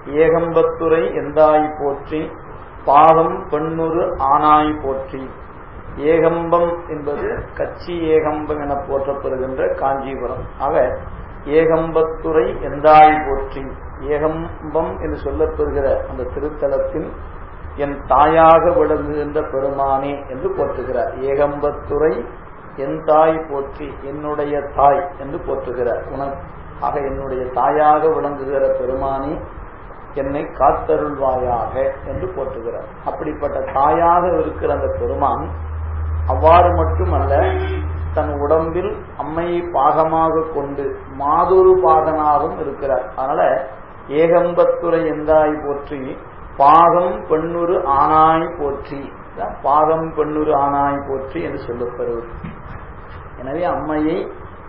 ஏகம்பத்துரை எந்தாய் போற்றி பாதம் பெண்ணுரு ஆனாய் போற்றி ஏகம்பம் என்பது கச்சி ஏகம்பம் என போற்றப்படுகின்ற காஞ்சிபுரம் ஆக ஏகம்பத்துரை எந்தாய் போற்றி ஏகம்பம் என்று சொல்லப்பெறுகிற அந்த திருத்தலத்தில் என் தாயாக விளங்குகின்ற பெருமானே என்று போற்றுகிறார் ஏகம்பத்துரை என் தாய் போற்றி என்னுடைய தாய் என்று போற்றுகிறார் உன ஆக என்னுடைய தாயாக விளங்குகிற பெருமானே என்னை காத்தருள்வாயாக என்று போற்றுகிறார் அப்படிப்பட்ட தாயாக இருக்கிற அந்த பெருமான் அவ்வாறு மட்டுமல்ல தன் உடம்பில் அம்மையை பாகமாக கொண்டு மாதொரு பாகனாகவும் இருக்கிறார் அதனால ஏகம்பத்துரை எந்தாய் போற்றி பாகம் பெண்ணுரு ஆனாய் போற்றி பாகம் பெண்ணுரு ஆனாய் போற்றி என்று சொல்லப்படுவது எனவே அம்மையை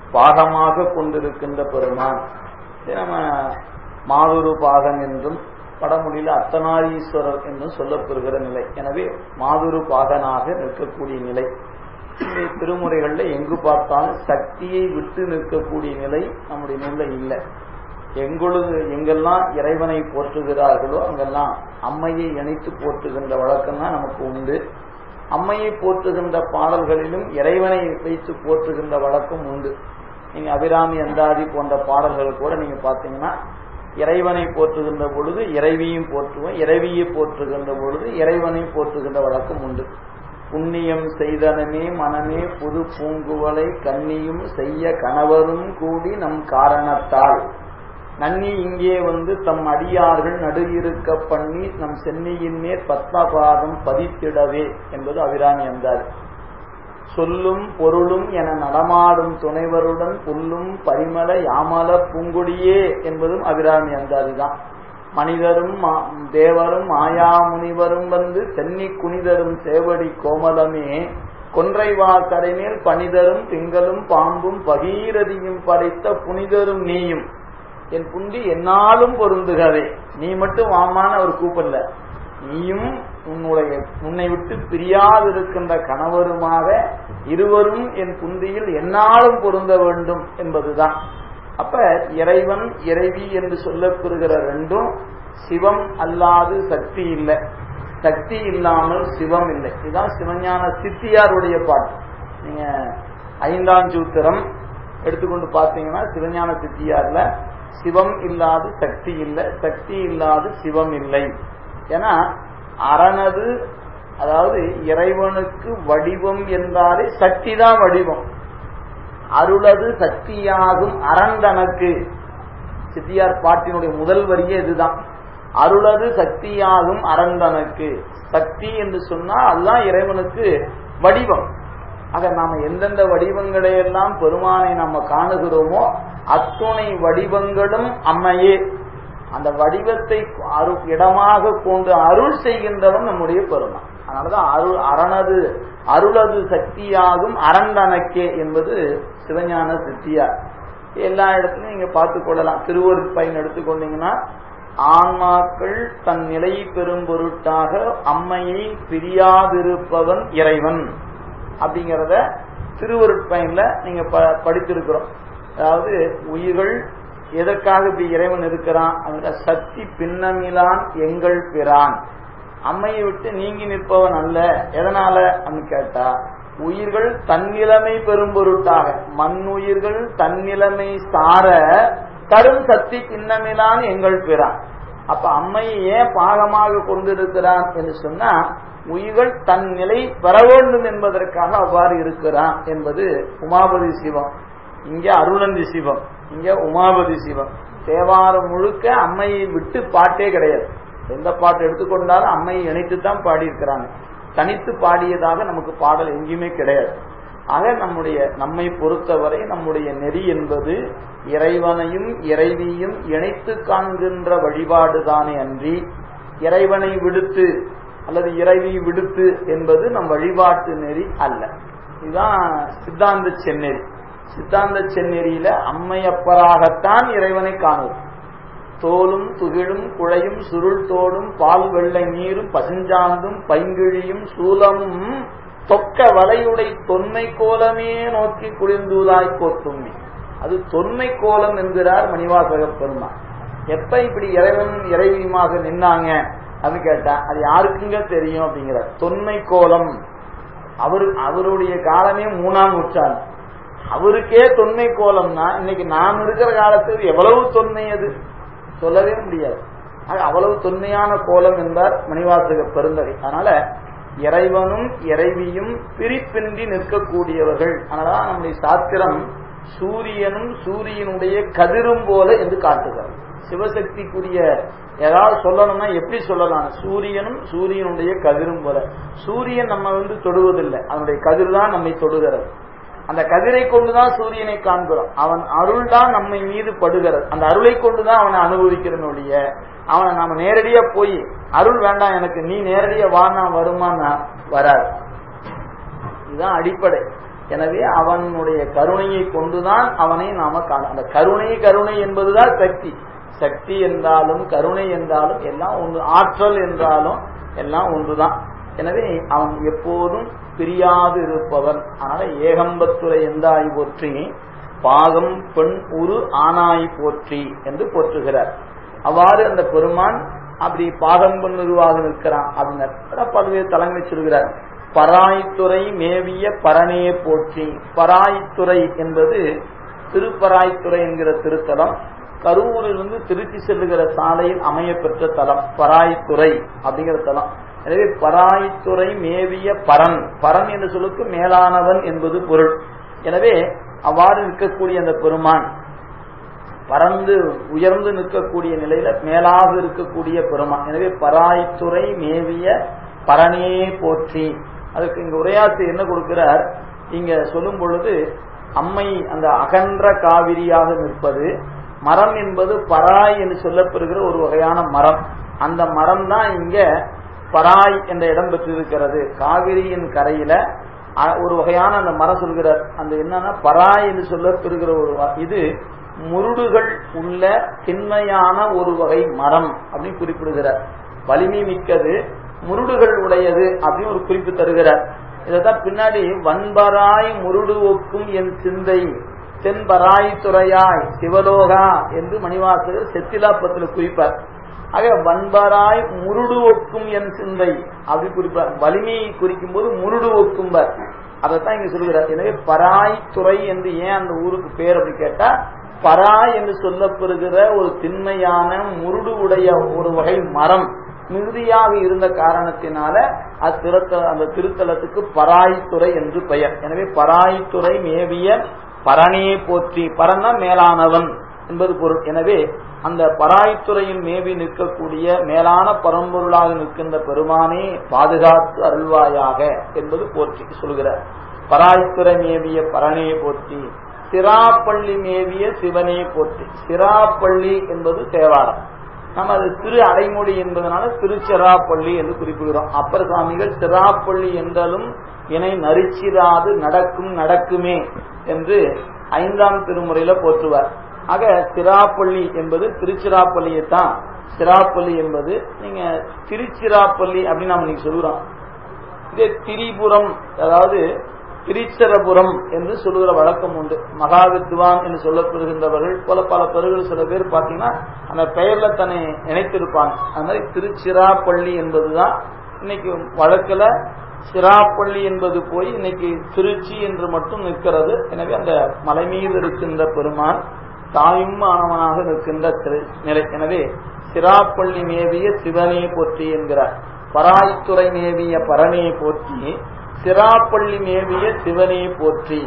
பாகமாக கொண்டிருக்கின்ற பெருமான் நம்ம மாதுரு பாகன் என்றும் வடமொழியில் அர்த்தநாரீஸ்வரர் என்றும் சொல்லப்பெறுகிற நிலை எனவே மாதுரு பாகனாக நிற்கக்கூடிய நிலை இந்த திருமுறைகள்ல எங்கு பார்த்தாலும் சக்தியை விட்டு நிற்கக்கூடிய நிலை நம்முடைய நிலை இல்லை எங்கொழுது எங்கெல்லாம் இறைவனை போற்றுகிறார்களோ அங்கெல்லாம் அம்மையை இணைத்து போற்றுகின்ற வழக்கம் தான் நமக்கு உண்டு அம்மையை போற்றுகின்ற பாடல்களிலும் இறைவனை வைத்து போற்றுகின்ற வழக்கம் உண்டு நீங்க அபிராமி அந்தாதி போன்ற பாடல்கள் கூட நீங்க பாத்தீங்கன்னா இறைவனை போற்றுகின்ற பொழுது இறைவியும் போற்றுவோம் இறைவியை போற்றுகின்ற பொழுது இறைவனை போற்றுகின்ற வழக்கம் உண்டு புண்ணியம் செய்தனமே மனமே புது பூங்குவலை கண்ணியும் செய்ய கணவரும் கூடி நம் காரணத்தால் நன்னி இங்கே வந்து தம் அடியார்கள் நடு இருக்க பண்ணி நம் சென்னியின் மேற் பத்மபாதம் பதித்திடவே என்பது அபிராமி அந்தாதி சொல்லும் பொருளும் என நடமாடும் துணைவருடன் புல்லும் பரிமள யாமல பூங்குடியே என்பதும் அபிராமி அந்தாதிதான் மனிதரும் தேவரும் மாயா முனிவரும் வந்து சென்னி குனிதரும் சேவடி கோமலமே கொன்றைவா கரைமேல் பனிதரும் திங்களும் பாம்பும் பகீரதியும் படைத்த புனிதரும் நீயும் என் புண்டி என்னாலும் பொருந்துகவே நீ மட்டும் வாமான அவர் கூப்பிடல நீயும் உன்னுடைய உன்னை விட்டு பிரியாதிருக்கின்ற கணவருமாக இருவரும் என் புந்தியில் என்னாலும் பொருந்த வேண்டும் என்பதுதான் அப்ப இறைவன் இறைவி என்று சொல்லப்பெறுகிற ரெண்டும் சிவம் அல்லாது சக்தி இல்லை சக்தி இல்லாமல் சிவம் இல்லை இதுதான் சிவஞான சித்தியாருடைய பாட்டு நீங்க ஐந்தாம் சூத்திரம் எடுத்துக்கொண்டு பார்த்தீங்கன்னா சிவஞான சித்தியார்ல சிவம் இல்லாது சக்தி இல்லை சக்தி இல்லாது சிவம் இல்லை ஏன்னா அரணது அதாவது இறைவனுக்கு வடிவம் என்றாலே சக்தி தான் வடிவம் அருளது சக்தியாகும் அரண்டனுக்கு சித்தியார் பாட்டினுடைய முதல் வரியே இதுதான் அருளது சக்தியாகும் அரண்டனுக்கு சக்தி என்று சொன்னா அதுதான் இறைவனுக்கு வடிவம் ஆக நாம எந்தெந்த வடிவங்களை எல்லாம் பெருமானை நம்ம காணுகிறோமோ அத்துணை வடிவங்களும் அம்மையே அந்த வடிவத்தை அரு இடமாக கொண்டு அருள் செய்கின்றவன் நம்முடைய பெருமான் அதனாலதான் அருள் அரணது அருளது சக்தியாகும் அரண்டனக்கே என்பது சிவஞான சித்தியார் எல்லா இடத்துலையும் நீங்க பார்த்து கொள்ளலாம் திருவருட்பயன் எடுத்துக்கொண்டீங்கன்னா ஆன்மாக்கள் தன் நிலை பெறும் பொருட்டாக அம்மையை பிரியாதிருப்பவன் இறைவன் அப்படிங்கிறத திருவருட்பயன்ல நீங்க படித்திருக்கிறோம் அதாவது உயிர்கள் எதற்காக இப்படி இறைவன் இருக்கிறான் அப்படின்ற சக்தி பின்னமிலான் எங்கள் பிரான் அம்மையை விட்டு நீங்கி நிற்பவன் அல்ல எதனால அப்படின்னு கேட்டா உயிர்கள் தன்னிலைமை பெறும் பொருட்டாக மண்ணுயிர்கள் தன்னிலைமை சார தரும் சக்தி பின்னமிலான் எங்கள் பிறான் அப்ப அம்மையை ஏன் பாகமாக கொண்டிருக்கிறான் என்று சொன்னா உயிர்கள் தன் நிலை பெற வேண்டும் என்பதற்காக அவ்வாறு இருக்கிறான் என்பது உமாபதி சிவம் இங்க அருளந்தி சிவம் இங்க உமாபதி சிவம் தேவாரம் முழுக்க அம்மையை விட்டு பாட்டே கிடையாது எந்த பாட்டு எடுத்துக்கொண்டாலும் அம்மையை இணைத்து தான் பாடியிருக்கிறாங்க தனித்து பாடியதாக நமக்கு பாடல் எங்கேயுமே கிடையாது ஆக நம்முடைய நம்மை பொறுத்தவரை நம்முடைய நெறி என்பது இறைவனையும் இறைவியும் இணைத்து காண்கின்ற வழிபாடுதானே அன்றி இறைவனை விடுத்து அல்லது இறைவி விடுத்து என்பது நம் வழிபாட்டு நெறி அல்ல இதுதான் சித்தாந்த செந்நெறி சித்தாந்த செந்நெறியில அம்மையப்பராகத்தான் இறைவனை காணுவோம் தோலும் துகிலும் குழையும் சுருள் தோடும் பால் வெள்ளை நீரும் பசுஞ்சாந்தும் பைங்கிழியும் சூலமும் தொக்க வலையுடை தொன்மை கோலமே நோக்கி குளிர்ந்தூதாய் கோத்தும்மி அது தொன்மை கோலம் என்கிறார் மணிவாசக பெருமான் எப்ப இப்படி இறைவன் இறைவியுமாக நின்னாங்க அப்படின்னு கேட்டா அது யாருக்குங்க தெரியும் அப்படிங்கிற தொன்மை கோலம் அவரு அவருடைய காலமே மூணாம் நூற்றாண்டு அவருக்கே தொன்மை கோலம்னா இன்னைக்கு நாம் இருக்கிற காலத்துக்கு எவ்வளவு தொன்மை அது சொல்லவே முடியாது ஆக அவ்வளவு தொன்மையான கோலம் என்பார் மணிவாசக பெருந்தகை அதனால இறைவனும் இறைவியும் பிரிப்பின்றி நிற்கக்கூடியவர்கள் அதனாலதான் நம்முடைய சாத்திரம் சூரியனும் சூரியனுடைய கதிரும் போல என்று காட்டுகிறார் சிவசக்திக்குரிய ஏதாவது சொல்லணும்னா எப்படி சொல்லலாம் சூரியனும் சூரியனுடைய கதிரும் போல சூரியன் நம்ம வந்து தொடுவதில்லை அதனுடைய கதிர் தான் நம்மை தொடுகிறது அந்த கதிரை கொண்டுதான் சூரியனை காண்கிறோம் அவன் அருள் தான் நம்மை மீது படுகிறது அந்த அருளை கொண்டுதான் அவனை அனுபவிக்கிறோம் ஒழிய அவனை நாம நேரடியா போய் அருள் வேண்டாம் எனக்கு நீ நேரடியா வானா வருமானா வராது இதுதான் அடிப்படை எனவே அவனுடைய கருணையை கொண்டுதான் அவனை நாம காண அந்த கருணை கருணை என்பதுதான் சக்தி சக்தி என்றாலும் கருணை என்றாலும் எல்லாம் ஒன்று ஆற்றல் என்றாலும் எல்லாம் ஒன்றுதான் எனவே அவன் எப்போதும் பிரியாது இருப்பவன் அதனால ஏகம்பத்துறை எந்தாய் போற்றி பாகம் பெண் உரு ஆனாய் போற்றி என்று போற்றுகிறார் அவ்வாறு அந்த பெருமான் அப்படி பாகம் பெண்ணுருவாக நிற்கிறான் அப்படின்னு பல்வேறு தலங்களை சொல்கிறார் பராய்த்துறை மேவிய பரணே போற்றி பராய்த்துறை என்பது திருப்பராய்த்துறை என்கிற திருத்தலம் கரூரிலிருந்து திருச்சி செல்லுகிற சாலையில் அமைய பெற்ற தலம் பராய்த்துறை அப்படிங்கிற தலம் எனவே பராய்த்துறை மேவிய பரன் பரன் என்று சொல்லுக்கு மேலானவன் என்பது பொருள் எனவே அவ்வாறு நிற்கக்கூடிய அந்த பெருமான் பறந்து உயர்ந்து நிற்கக்கூடிய நிலையில மேலாக இருக்கக்கூடிய பெருமான் எனவே பராய்த்துறை மேவிய பரனே போற்றி அதுக்கு இங்க உரையாற்று என்ன கொடுக்கிறார் இங்க சொல்லும் பொழுது அம்மை அந்த அகன்ற காவிரியாக நிற்பது மரம் என்பது பராய் என்று சொல்லப்பெறுகிற ஒரு வகையான மரம் அந்த மரம் தான் இங்க பராய் என்ற இடம் பெற்றிருக்கிறது காவிரியின் கரையில ஒரு வகையான அந்த மரம் சொல்கிறார் அந்த என்னன்னா பராய் என்று சொல்லப்பெறுகிற ஒரு இது முருடுகள் உள்ள திண்மையான ஒரு வகை மரம் அப்படின்னு குறிப்பிடுகிறார் வலிமை மிக்கது முருடுகள் உடையது அப்படின்னு ஒரு குறிப்பு தருகிறார் இதைத்தான் பின்னாடி வன்பராய் முருடு ஒக்கும் என் சிந்தை தென்பராய் துறையாய் சிவலோகா என்று மணிவாசகர் செத்திலாப்பத்தில் குறிப்பார் ஆக வன்பராய் முருடு ஒக்கும் என் சிந்தை அப்படி குறிப்பார் வலிமையை குறிக்கும் போது முருடு ஒக்கும்பர் அதைத்தான் இங்க சொல்கிறார் எனவே பராய் துறை என்று ஏன் அந்த ஊருக்கு பேர் அப்படி கேட்டா பரா என்று சொல்லப்பெறுகிற ஒரு திண்மையான முருடு உடைய ஒரு வகை மரம் மிகுதியாக இருந்த காரணத்தினால அத்திருத்த அந்த திருத்தலத்துக்கு பராய்த்துறை என்று பெயர் எனவே பராய்த்துறை மேவிய பரனே போற்றி பரனா மேலானவன் என்பது பொருள் எனவே அந்த பராய்த்துறையின் மேவி நிற்கக்கூடிய மேலான பரம்பொருளாக நிற்கின்ற பெருமானே பாதுகாத்து அருள்வாயாக என்பது போற்றி சொல்கிறார் பராய்த்துறை மேவிய பரணே போற்றி சிராப்பள்ளி மேவிய சிவனே போற்றி சிராப்பள்ளி என்பது தேவாரம் நம்ம அது திரு அடைமொழி என்பதனால திருச்சிராப்பள்ளி என்று குறிப்பிடுகிறோம் அப்பர் சுவாமிகள் சிராப்பள்ளி என்றாலும் இணை நரிச்சிராது நடக்கும் நடக்குமே என்று ஐந்தாம் திருமுறையில போற்றுவார் ஆக சிராப்பள்ளி என்பது திருச்சிராப்பள்ளியை தான் சிராப்பள்ளி என்பது நீங்க திருச்சிராப்பள்ளி அப்படின்னு நம்ம இன்னைக்கு சொல்லுறோம் இதே திரிபுரம் அதாவது திரிச்சரபுரம் என்று சொல்லுகிற வழக்கம் உண்டு மகா வித்வான் என்று சொல்லப்படுகின்றவர்கள் போல பல பெருகள் சில பேர் பார்த்தீங்கன்னா அந்த பெயர்ல தன்னை இணைத்திருப்பாங்க அது மாதிரி திருச்சிராப்பள்ளி என்பதுதான் இன்னைக்கு வழக்கில் சிராப்பள்ளி என்பது போய் இன்னைக்கு திருச்சி என்று மட்டும் நிற்கிறது எனவே அந்த மலை மீது இருக்கின்ற பெருமான் தாயும் ஆனவனாக நிற்கின்ற நிலை எனவே சிராப்பள்ளி மேவிய சிவனே போற்றி என்கிறார் பராய்த்துறை மேவிய பரனே போற்றி சிராப்பள்ளி மேவிய சிவனே போற்றி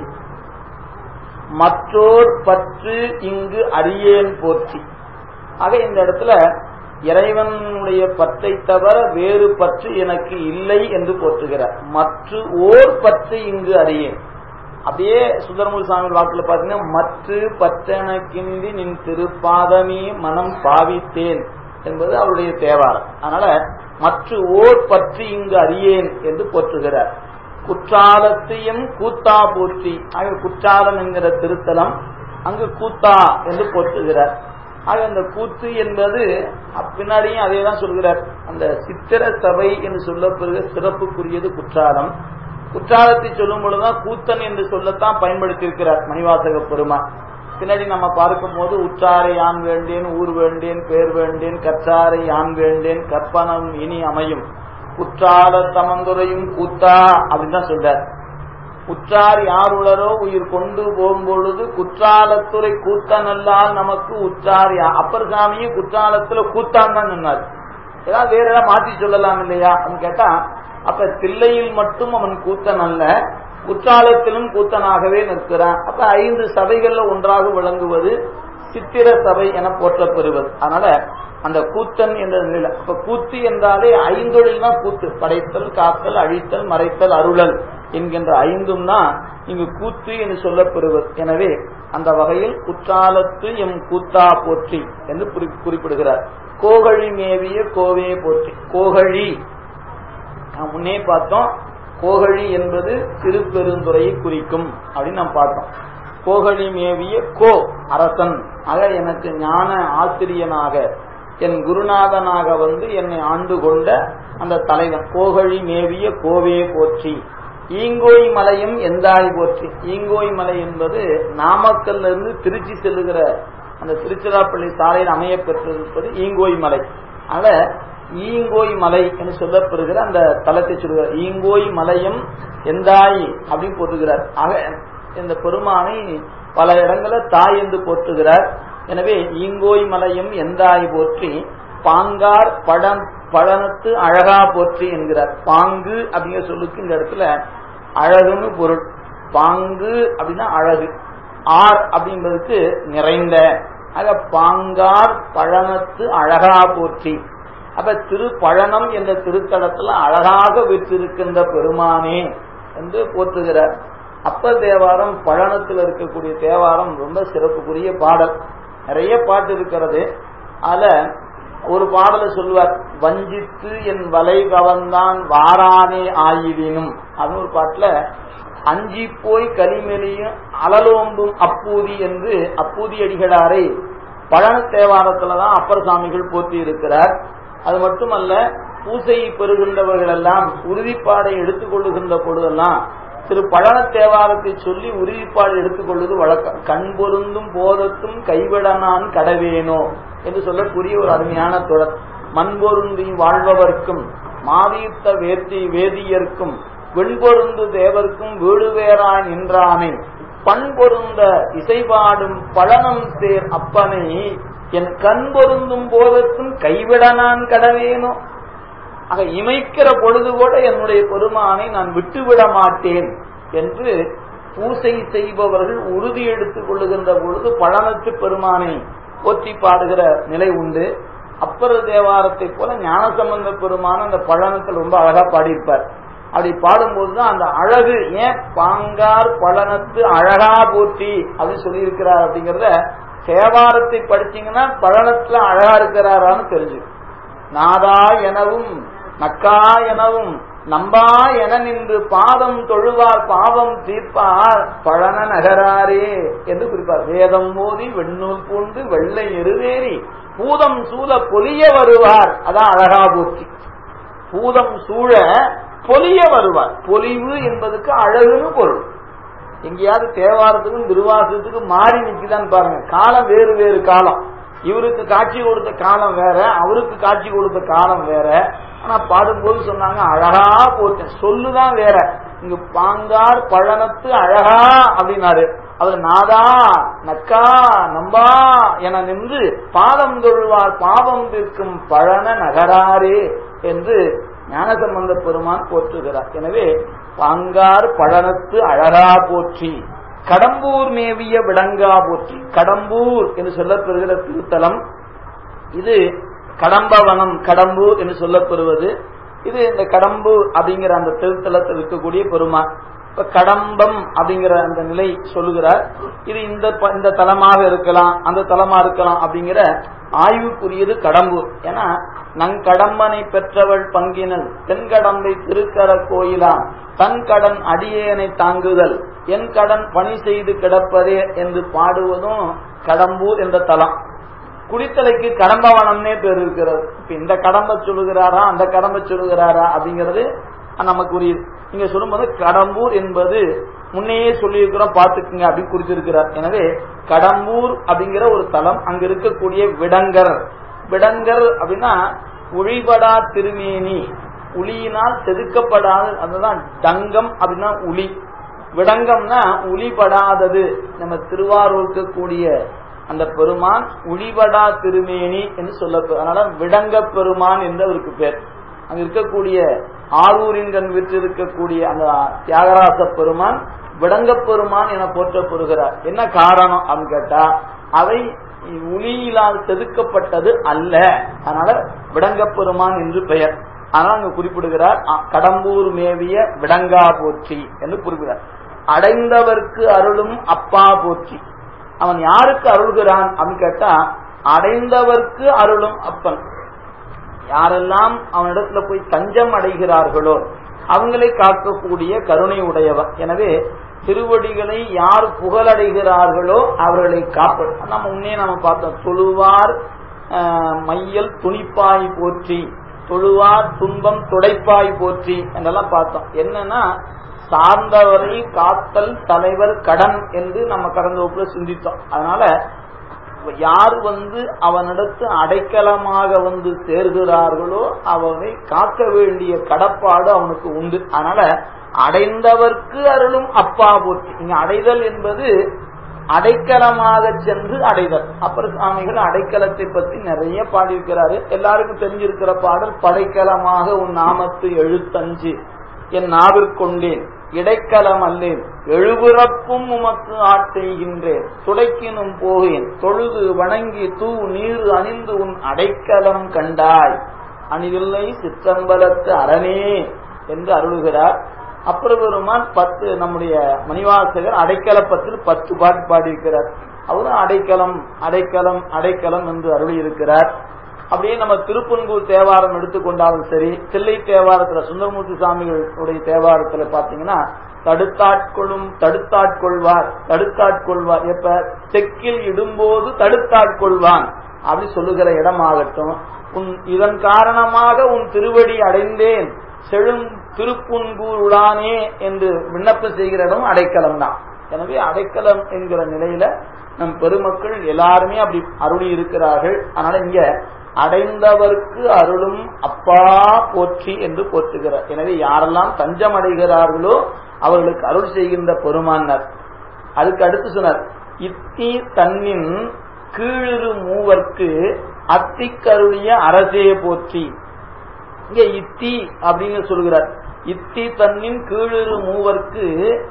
மற்றோர் பற்று இங்கு அறியேன் போற்றி ஆக இந்த இடத்துல இறைவனுடைய பற்றை தவிர வேறு பற்று எனக்கு இல்லை என்று போற்றுகிறார் மற்ற ஓர் பற்று இங்கு அறியேன் அப்படியே சுந்தரமூர் சாமி வாக்குல பாத்தீங்கன்னா மற்ற பற்றனக்கின்றி நின் திருப்பாதமே மனம் பாவித்தேன் என்பது அவருடைய தேவாரம் அதனால மற்ற ஓர் பற்றி இங்கு அறியேன் என்று போற்றுகிறார் குற்றாலத்தையும் கூத்தா போற்றி ஆக குற்றாலம் என்கிற திருத்தலம் அங்கு கூத்தா என்று போற்றுகிறார் ஆக அந்த கூத்து என்பது பின்னாடியும் அதே தான் சொல்கிறார் அந்த சித்திர சபை என்று சொல்லப்படுகிற சிறப்புக்குரியது குற்றாலம் குற்றாலத்தை சொல்லும் பொழுதுதான் கூத்தன் என்று சொல்லத்தான் பயன்படுத்தி இருக்கிறார் மணிவாசக பெருமான் பின்னாடி நம்ம பார்க்கும் போது உற்றாரை யான் வேண்டேன் ஊர் வேண்டேன் பேர் வேண்டேன் கற்றாரை யான் வேண்டேன் கற்பனம் இனி அமையும் குற்றால தமந்துரையும் கூத்தா அப்படின்னு தான் சொல்றார் உற்றார் யார் உளரோ உயிர் கொண்டு போகும்பொழுது குற்றாலத்துறை கூத்தனல்லால் நமக்கு உற்றார் யா அப்பர் சாமியும் குற்றாலத்துல கூத்தான் தான் சொன்னார் ஏதாவது வேற ஏதாவது மாற்றி சொல்லலாம் இல்லையா அப்படின்னு கேட்டா அப்ப தில்லையில் மட்டும் அவன் கூத்தன் அல்ல குற்றாலத்திலும் கூத்தனாகவே நிற்கிறான் அப்ப ஐந்து சபைகள்ல ஒன்றாக விளங்குவது சித்திர சபை என போற்றப்பெறுவது அதனால அந்த கூத்தன் என்ற நிலை அப்ப கூத்து என்றாலே ஐந்தொழில் தான் கூத்து படைத்தல் காத்தல் அழித்தல் மறைத்தல் அருளல் என்கின்ற ஐந்தும் தான் இங்கு கூத்து என்று சொல்லப்பெறுவது எனவே அந்த வகையில் குற்றாலத்து எம் கூத்தா போற்றி என்று குறிப்பிடுகிறார் கோகழி மேவிய கோவே போற்றி கோகழி நாம் முன்னே பார்த்தோம் கோகழி என்பது திருப்பெருந்துறையை குறிக்கும் அப்படின்னு நாம் பார்த்தோம் கோகழி மேவிய கோ அரசன் ஆக எனக்கு ஞான ஆசிரியனாக என் குருநாதனாக வந்து என்னை ஆண்டு கொண்ட அந்த தலைவன் கோகழி மேவிய கோவே போற்றி ஈங்கோய் மலையும் எந்தாய் போற்றி ஈங்கோய் மலை என்பது நாமக்கல்ல இருந்து திருச்சி செல்லுகிற அந்த திருச்சிராப்பள்ளி சாலையில் அமைய பெற்றிருப்பது ஈங்கோய் மலை அதனால ஈங்கோய் மலை என்று சொல்லப்பெறுகிற அந்த தலத்தை சொல்கிறார் ஈங்கோய் மலையும் எந்தாய் அப்படின்னு போட்டுகிறார் ஆக இந்த பெருமானை பல இடங்களில் தாய் என்று போற்றுகிறார் எனவே ஈங்கோய் மலையும் எந்தாய் போற்றி பாங்கார் படம் பழனத்து அழகா போற்றி என்கிறார் பாங்கு அப்படிங்கிற சொல்லுக்கு இந்த இடத்துல அழகுன்னு பொருள் பாங்கு அப்படின்னா அழகு ஆர் அப்படின்றதுக்கு நிறைந்த ஆக பாங்கார் பழனத்து அழகா போற்றி அப்ப திருப்பழனம் என்ற திருத்தலத்துல அழகாக விற்றிருக்கின்ற பெருமானே என்று போற்றுகிறார் அப்ப தேவாரம் பழனத்தில் இருக்கக்கூடிய தேவாரம் ரொம்ப சிறப்புக்குரிய பாடல் நிறைய பாட்டு இருக்கிறது அதுல ஒரு பாடலை சொல்லுவார் வஞ்சித்து என் வலை கவர்ந்தான் வாரானே ஆயிடினும் அது ஒரு பாட்டுல அஞ்சி போய் கலிமெலியும் அலலோம்பும் அப்பூதி என்று அப்பூதி அடிகளாரை பழன தேவாரத்துலதான் அப்பர் சாமிகள் போற்றி இருக்கிறார் அது மட்டுமல்ல பூசை பெறுகின்றவர்கள் எல்லாம் உறுதிப்பாடை எடுத்துக்கொள்ளுகின்ற பொழுதெல்லாம் திரு பழன தேவாரத்தை சொல்லி உறுதிப்பாடு எடுத்துக்கொள்வது வழக்கம் கண் பொருந்தும் போதத்தும் கைவிடனான் கடவேனோ என்று சொல்லக்கூடிய ஒரு அருமையான தொடர் மண் பொருந்தி வாழ்பவர்க்கும் மாதீர்த்த வேத்தி வேதியர்க்கும் வெண்பொருந்து தேவர்க்கும் வீடு வேறாய் நின்றானே பண் பொருந்த இசைபாடும் பழனம் சேர் அப்பனை என் கண் பொருந்தும் போதத்தும் கைவிட நான் கடவேனோ ஆக இமைக்கிற பொழுது கூட என்னுடைய பெருமானை நான் விட்டுவிட மாட்டேன் என்று பூசை செய்பவர்கள் உறுதி எடுத்துக் கொள்ளுகின்ற பொழுது பழனத்து பெருமானை போற்றி பாடுகிற நிலை உண்டு அப்பர தேவாரத்தை போல ஞானசம்பந்த பெருமான அந்த பழனத்தில் ரொம்ப அழகா பாடியிருப்பார் அப்படி பாடும்போது தான் அந்த அழகு ஏன் பாங்கார் பழனத்து அழகா போற்றி அப்படின்னு சொல்லியிருக்கிறார் அப்படிங்கிறத தேவாரத்தை படிச்சீங்கன்னா பழனத்துல அழகா இருக்கிறாரான்னு தெரிஞ்சு நாதா எனவும் நக்கா எனவும் நம்பா என நின்று பாதம் தொழுவார் பாவம் தீர்ப்பார் பழன நகராரே என்று குறிப்பார் வேதம் மோதி வெண்ணூல் பூண்டு வெள்ளை எருவேறி பூதம் சூழ பொலிய வருவார் அதான் அழகா போற்றி பூதம் சூழ பொலிய வருவார் பொலிவு என்பதுக்கு அழகுன்னு பொருள் எங்கேயாவது தேவாரத்துக்கும் திருவாசத்துக்கும் மாறி நிற்குதான்னு பாருங்க காலம் வேறு வேறு காலம் இவருக்கு காட்சி கொடுத்த காலம் வேற அவருக்கு காட்சி கொடுத்த காலம் வேற ஆனா பாடும்போது சொன்னாங்க அழகா போட்டேன் சொல்லுதான் வேற இங்க பாங்கார் பழனத்து அழகா அப்படின்னாரு அவர் நாதா நக்கா நம்பா என நின்று பாதம் தொழுவார் பாவம் தீர்க்கும் பழன நகராரே என்று ஞானசம்பந்த பெருமான் போற்றுகிறார் எனவே பாங்கார் பழனத்து அழகா போற்றி கடம்பூர் மேவிய விடங்கா போற்றி கடம்பூர் என்று சொல்லப்பெறுகிற திருத்தலம் இது கடம்பவனம் கடம்பூர் என்று சொல்லப்பெறுவது இது இந்த கடம்பூர் அப்படிங்கிற அந்த திருத்தலத்தில் இருக்கக்கூடிய பெருமான் இப்ப கடம்பம் அப்படிங்கிற அந்த நிலை சொல்லுகிறார் இது இந்த இந்த தலமாக இருக்கலாம் அந்த தலமா இருக்கலாம் அப்படிங்கிற ஆய்வுக்குரியது கடம்பூர் ஏன்னா நங்கடம்பனை பெற்றவள் பங்கினல் தென்கடம்பை திருக்கர கோயிலாம் தன் கடன் அடியேனை தாங்குதல் என் கடன் பணி செய்து கிடப்பதே என்று பாடுவதும் கடம்பூர் என்ற தலம் குடித்தலைக்கு கடம்பவனம்னே பேர் இருக்கிறது இப்ப இந்த கடம்ப சொல்லுகிறாரா அந்த கடம்ப சொல்லுகிறாரா அப்படிங்கிறது நமக்கு உரியது இங்க சொல்லும்போது கடம்பூர் என்பது முன்னையே சொல்லியிருக்கிறோம் பார்த்துக்குங்க அப்படின்னு குறித்திருக்கிறார் எனவே கடம்பூர் அப்படிங்கிற ஒரு தலம் அங்க இருக்கக்கூடிய விடங்கர் விடங்கர் அப்படின்னா ஒளிபடா திருமேனி உளியினால் செதுக்கப்படாத அதுதான் டங்கம் அப்படின்னா உளி விடங்கம்னா உளிபடாதது நம்ம திருவாரூருக்கு கூடிய அந்த பெருமான் உளிபடா திருமேனி என்று சொல்ல அதனால விடங்க பெருமான் என்று அவருக்கு பேர் அங்க இருக்கக்கூடிய ஆரூரின் கண் விற்று இருக்கக்கூடிய அந்த தியாகராச பெருமான் விடங்க பெருமான் என போற்றப்படுகிறார் என்ன காரணம் அப்படின்னு கேட்டா அவை உளியிலால் செதுக்கப்பட்டது அல்ல அதனால விடங்க பெருமான் என்று பெயர் ஆனால் அங்கு குறிப்பிடுகிறார் கடம்பூர் மேவிய விடங்கா போற்றி என்று குறிப்பிடுகிறார் அடைந்தவர்க்கு அருளும் அப்பா போற்றி அவன் யாருக்கு அருள்கிறான் அப்படின்னு கேட்டா அடைந்தவர்க்கு அருளும் அப்பன் யாரெல்லாம் அவனிடத்துல போய் தஞ்சம் அடைகிறார்களோ அவங்களை காக்கக்கூடிய கருணை உடையவர் எனவே திருவடிகளை யார் புகழடைகிறார்களோ அவர்களை காப்பது நம்ம முன்னே நம்ம பார்த்தோம் தொழுவார் மையல் துணிப்பாய் போற்றி தொழுவார் துன்பம் துடைப்பாய் போற்றி என்றெல்லாம் பார்த்தோம் என்னன்னா சார்ந்தவரை காத்தல் தலைவர் கடன் என்று நம்ம கடந்த வகுப்புல சிந்தித்தோம் அதனால யார் வந்து அவனிடத்து அடைக்கலமாக வந்து சேர்கிறார்களோ அவனை காக்க வேண்டிய கடப்பாடு அவனுக்கு உண்டு அதனால அடைந்தவர்க்கு அருளும் அப்பா போற்றி இங்க அடைதல் என்பது அடைக்கலமாக சென்று அடைதல் அப்பர் சுவாமிகள் அடைக்கலத்தை பத்தி நிறைய பாடியிருக்கிறாரு எல்லாருக்கும் தெரிஞ்சிருக்கிற பாடல் படைக்கலமாக உன் நாமத்து எழுத்தஞ்சு என் நாவிற்கொண்டேன் இடைக்கலம் அல்லேன் எழுபுறப்பும் உமக்கு ஆட்செய்கின்றேன் துடைக்கினும் போகேன் தொழுது வணங்கி தூ நீர் அணிந்து உன் அடைக்கலம் கண்டாய் அணிவில்லை சிற்றம்பலத்து அரணே என்று அருளுகிறார் அப்புறம் பெருமான் பத்து நம்முடைய மணிவாசகர் அடைக்கலப்பத்தில் பத்து பாட்டு பாடியிருக்கிறார் அவரும் அடைக்கலம் அடைக்கலம் அடைக்கலம் என்று அருளி இருக்கிறார் அப்படியே நம்ம திருப்பன்கூர் தேவாரம் எடுத்துக்கொண்டாலும் சரி தில்லை தேவாரத்துல சுந்தரமூர்த்தி சாமிகளுடைய தேவாரத்துல பாத்தீங்கன்னா தடுத்தாட்கொள்ளும் தடுத்தாட்கொள்வார் தடுத்தாட்கொள்வார் எப்ப தெக்கில் இடும்போது தடுத்தாட்கொள்வான் அப்படி சொல்லுகிற இடமாகட்டும் உன் இதன் காரணமாக உன் திருவடி அடைந்தேன் செழும் திருப்புன்கூர் உடானே என்று விண்ணப்பம் செய்கிற இடம் அடைக்கலம் தான் எனவே அடைக்கலம் என்கிற நிலையில நம் பெருமக்கள் எல்லாருமே அப்படி அருளி இருக்கிறார்கள் அதனால இங்க அடைந்தவர்க்கு அருளும் அப்பா போற்றி என்று போற்றுகிறார் எனவே யாரெல்லாம் தஞ்சம் அடைகிறார்களோ அவர்களுக்கு அருள் செய்கின்ற பெருமானர் அதுக்கு அடுத்து சொன்னார் இத்தி தன்னின் கீழிரு மூவர்க்கு அத்திக்கருளிய அரசே போற்றி இங்க இத்தி அப்படின்னு சொல்கிறார் இத்தி தன்னின் கீழிரு மூவர்க்கு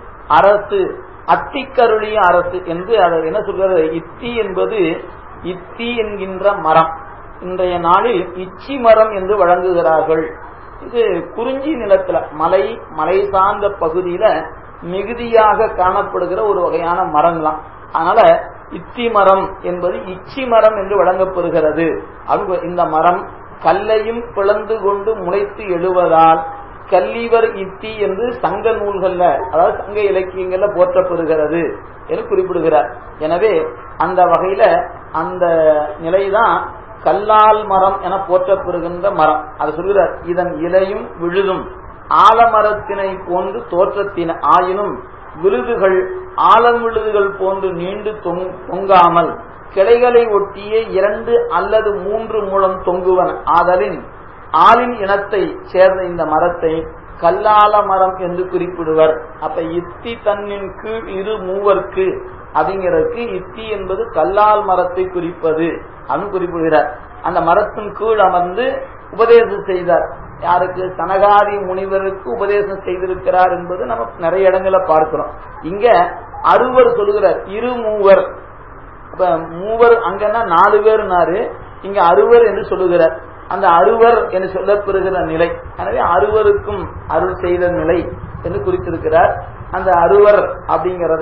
அரசு அத்திக்கருளிய அரசு என்று அதை என்ன சொல்கிறது இத்தி என்பது இத்தி என்கின்ற மரம் இன்றைய நாளில் இச்சி மரம் என்று வழங்குகிறார்கள் இது குறிஞ்சி நிலத்துல மலை மலை சார்ந்த பகுதியில மிகுதியாக காணப்படுகிற ஒரு வகையான மரங்களாம் அதனால இத்தி மரம் என்பது இச்சி மரம் என்று வழங்கப்படுகிறது இந்த மரம் கல்லையும் பிளந்து கொண்டு முளைத்து எழுவதால் கல்லிவர் இத்தி என்று சங்க நூல்கள்ல அதாவது சங்க இலக்கியங்கள்ல போற்றப்படுகிறது என்று குறிப்பிடுகிறார் எனவே அந்த வகையில அந்த நிலைதான் கல்லால் மரம் என போற்றப்பெறுகின்ற மரம் அது சொல்கிறார் இதன் இலையும் விழுதும் ஆலமரத்தினை போன்று தோற்றத்தின ஆயினும் விழுதுகள் ஆலம் விழுதுகள் போன்று நீண்டு தொங்காமல் கிளைகளை ஒட்டிய இரண்டு அல்லது மூன்று மூலம் தொங்குவன ஆதலின் ஆளின் இனத்தை சேர்ந்த இந்த மரத்தை கல்லால மரம் என்று குறிப்பிடுவர் அப்ப இத்தி தன்னின் கீழ் இரு மூவர்க்கு அப்படிங்கிறதுக்கு இத்தி என்பது கல்லால் மரத்தை குறிப்பது அப்படின்னு குறிப்பிடுகிறார் அந்த மரத்தின் கீழ் அமர்ந்து உபதேசம் செய்தார் யாருக்கு சனகாதி முனிவருக்கு உபதேசம் செய்திருக்கிறார் என்பது நம்ம நிறைய இடங்களை பார்க்கிறோம் இங்க அறுவர் சொல்லுகிறார் இரு மூவர் இப்ப மூவர் அங்கன்னா நாலு பேர்னாரு இங்க அறுவர் என்று சொல்லுகிறார் அந்த அறுவர் என்று சொல்லப்பெறுகிற நிலை எனவே அறுவருக்கும் அருள் செய்த நிலை என்று குறித்திருக்கிறார் அந்த அறுவர் அப்படிங்கிறத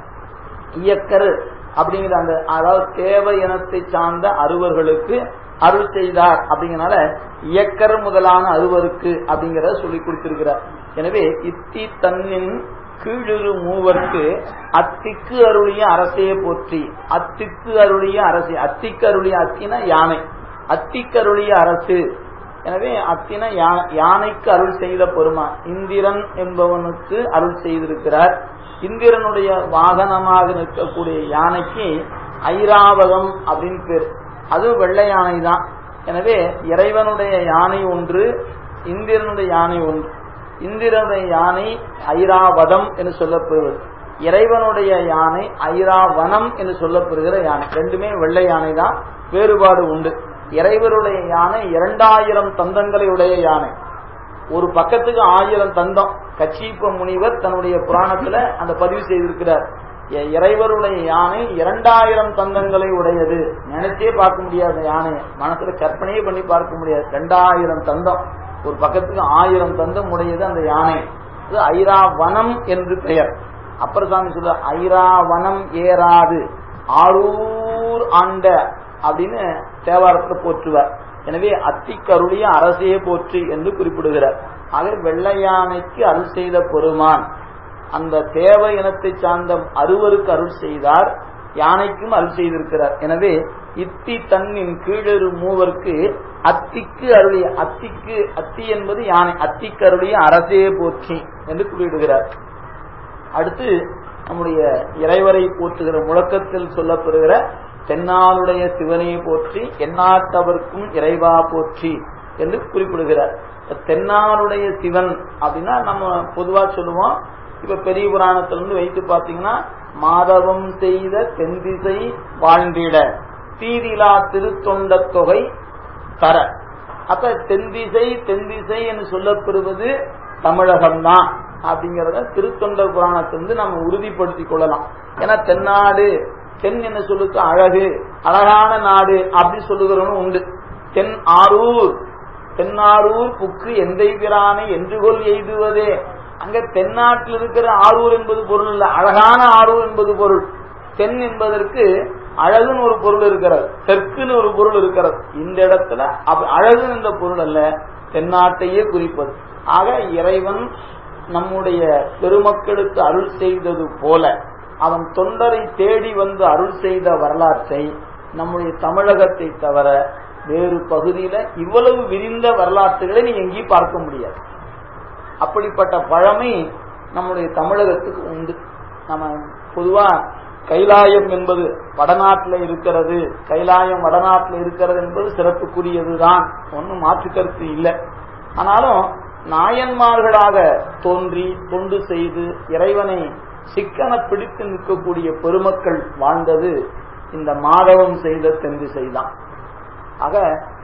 இயக்கர் அப்படிங்கிற அந்த அதாவது தேவ இனத்தை சார்ந்த அறுவர்களுக்கு அருள் செய்தார் அப்படிங்கறனால இயக்கர் முதலான அறுவருக்கு அப்படிங்கறத சொல்லி கொடுத்திருக்கிறார் எனவே இத்தி தன்னின் கீழிரு மூவர்க்கு அத்திக்கு அருளிய அரசையை போற்றி அத்திக்கு அருளிய அரசு அத்திக்கு அருளிய அத்தின யானை அத்திக்கருளிய அரசு எனவே அத்தின யானைக்கு அருள் செய்த பெருமான் இந்திரன் என்பவனுக்கு அருள் செய்திருக்கிறார் இந்திரனுடைய வாகனமாக நிற்கக்கூடிய யானைக்கு ஐராவதம் அப்படின்னு பேர் அது வெள்ளை யானை தான் எனவே இறைவனுடைய யானை ஒன்று இந்திரனுடைய யானை ஒன்று இந்திரனுடைய யானை ஐராவதம் என்று சொல்லப்படுவது இறைவனுடைய யானை ஐராவனம் என்று சொல்லப்படுகிற யானை ரெண்டுமே வெள்ளை யானை தான் வேறுபாடு உண்டு இறைவருடைய யானை இரண்டாயிரம் தந்தங்களை உடைய யானை ஒரு பக்கத்துக்கு ஆயிரம் தந்தம் கச்சீப்ப முனிவர் தன்னுடைய புராணத்துல அந்த பதிவு செய்திருக்கிறார் இறைவருடைய யானை இரண்டாயிரம் தந்தங்களை உடையது நினைச்சே பார்க்க முடியாத யானை மனசுல கற்பனையே பண்ணி பார்க்க முடியாது ரெண்டாயிரம் தந்தம் ஒரு பக்கத்துக்கு ஆயிரம் தந்தம் உடையது அந்த யானை இது ஐராவனம் என்று பெயர் அப்பர் சாமி சொல்ல ஐராவனம் ஏறாது ஆரூர் ஆண்ட அப்படின்னு தேவாரத்தில் போற்றுவார் எனவே அத்திக்கருளிய அரசையே போற்றி என்று குறிப்பிடுகிறார் ஆக வெள்ளை யானைக்கு அருள் செய்த பெருமான் அந்த தேவ இனத்தை சார்ந்த அறுவருக்கு அருள் செய்தார் யானைக்கும் அருள் செய்திருக்கிறார் எனவே இத்தி தன்னின் கீழறு மூவருக்கு அத்திக்கு அருளிய அத்திக்கு அத்தி என்பது யானை அத்திக்கு அருளிய அரசையே போற்றி என்று குறிப்பிடுகிறார் அடுத்து நம்முடைய இறைவரை போற்றுகிற முழக்கத்தில் சொல்லப்படுகிற தென்னாளுடைய சிவனையை போற்றி எந்நாட்டவர்க்கும் இறைவா போற்றி என்று குறிப்பிடுகிறார் தென்னாளுடைய சிவன் அப்படின்னா நம்ம பொதுவா சொல்லுவோம் இப்ப பெரிய புராணத்திலிருந்து வைத்து பார்த்தீங்கன்னா மாதவம் செய்த தென்திசை வாழ்ந்திட தீதிலா திருத்தொண்ட தொகை தர அப்ப தென்திசை தென்திசை என்று சொல்லப்படுவது தமிழகம்தான் அப்படிங்கறத திருத்தொண்டர் புராணத்திலிருந்து நம்ம உறுதிப்படுத்திக் கொள்ளலாம் ஏன்னா தென்னாடு தென் என்ன சொல்லுக்கு அழகு அழகான நாடு அப்படி சொல்லுகிறவனும் உண்டு தென் ஆரூர் தென்னாரூர் புக்கு எந்தை பிரானை என்று கொள் எய்துவதே அங்க தென்னாட்டில் இருக்கிற ஆரூர் என்பது பொருள் இல்ல அழகான ஆரூர் என்பது பொருள் தென் என்பதற்கு அழகுன்னு ஒரு பொருள் இருக்கிறது தெற்குன்னு ஒரு பொருள் இருக்கிறது இந்த இடத்துல அழகுன்னு இந்த பொருள் அல்ல தென்னாட்டையே குறிப்பது ஆக இறைவன் நம்முடைய பெருமக்களுக்கு அருள் செய்தது போல அவன் தொண்டரை தேடி வந்து அருள் செய்த வரலாற்றை நம்முடைய தமிழகத்தை தவிர வேறு பகுதியில இவ்வளவு விரிந்த வரலாற்றுகளை நீ எங்கேயும் பார்க்க முடியாது அப்படிப்பட்ட பழமை நம்முடைய தமிழகத்துக்கு உண்டு நம்ம பொதுவா கைலாயம் என்பது வடநாட்டில் இருக்கிறது கைலாயம் வடநாட்டில் இருக்கிறது என்பது சிறப்புக்குரியதுதான் ஒன்றும் மாற்று கருத்து இல்லை ஆனாலும் நாயன்மார்களாக தோன்றி தொண்டு செய்து இறைவனை சிக்கன பிடித்து நிற்கக்கூடிய பெருமக்கள் வாழ்ந்தது இந்த மாதவம் செய்த தென்று செய்தான் ஆக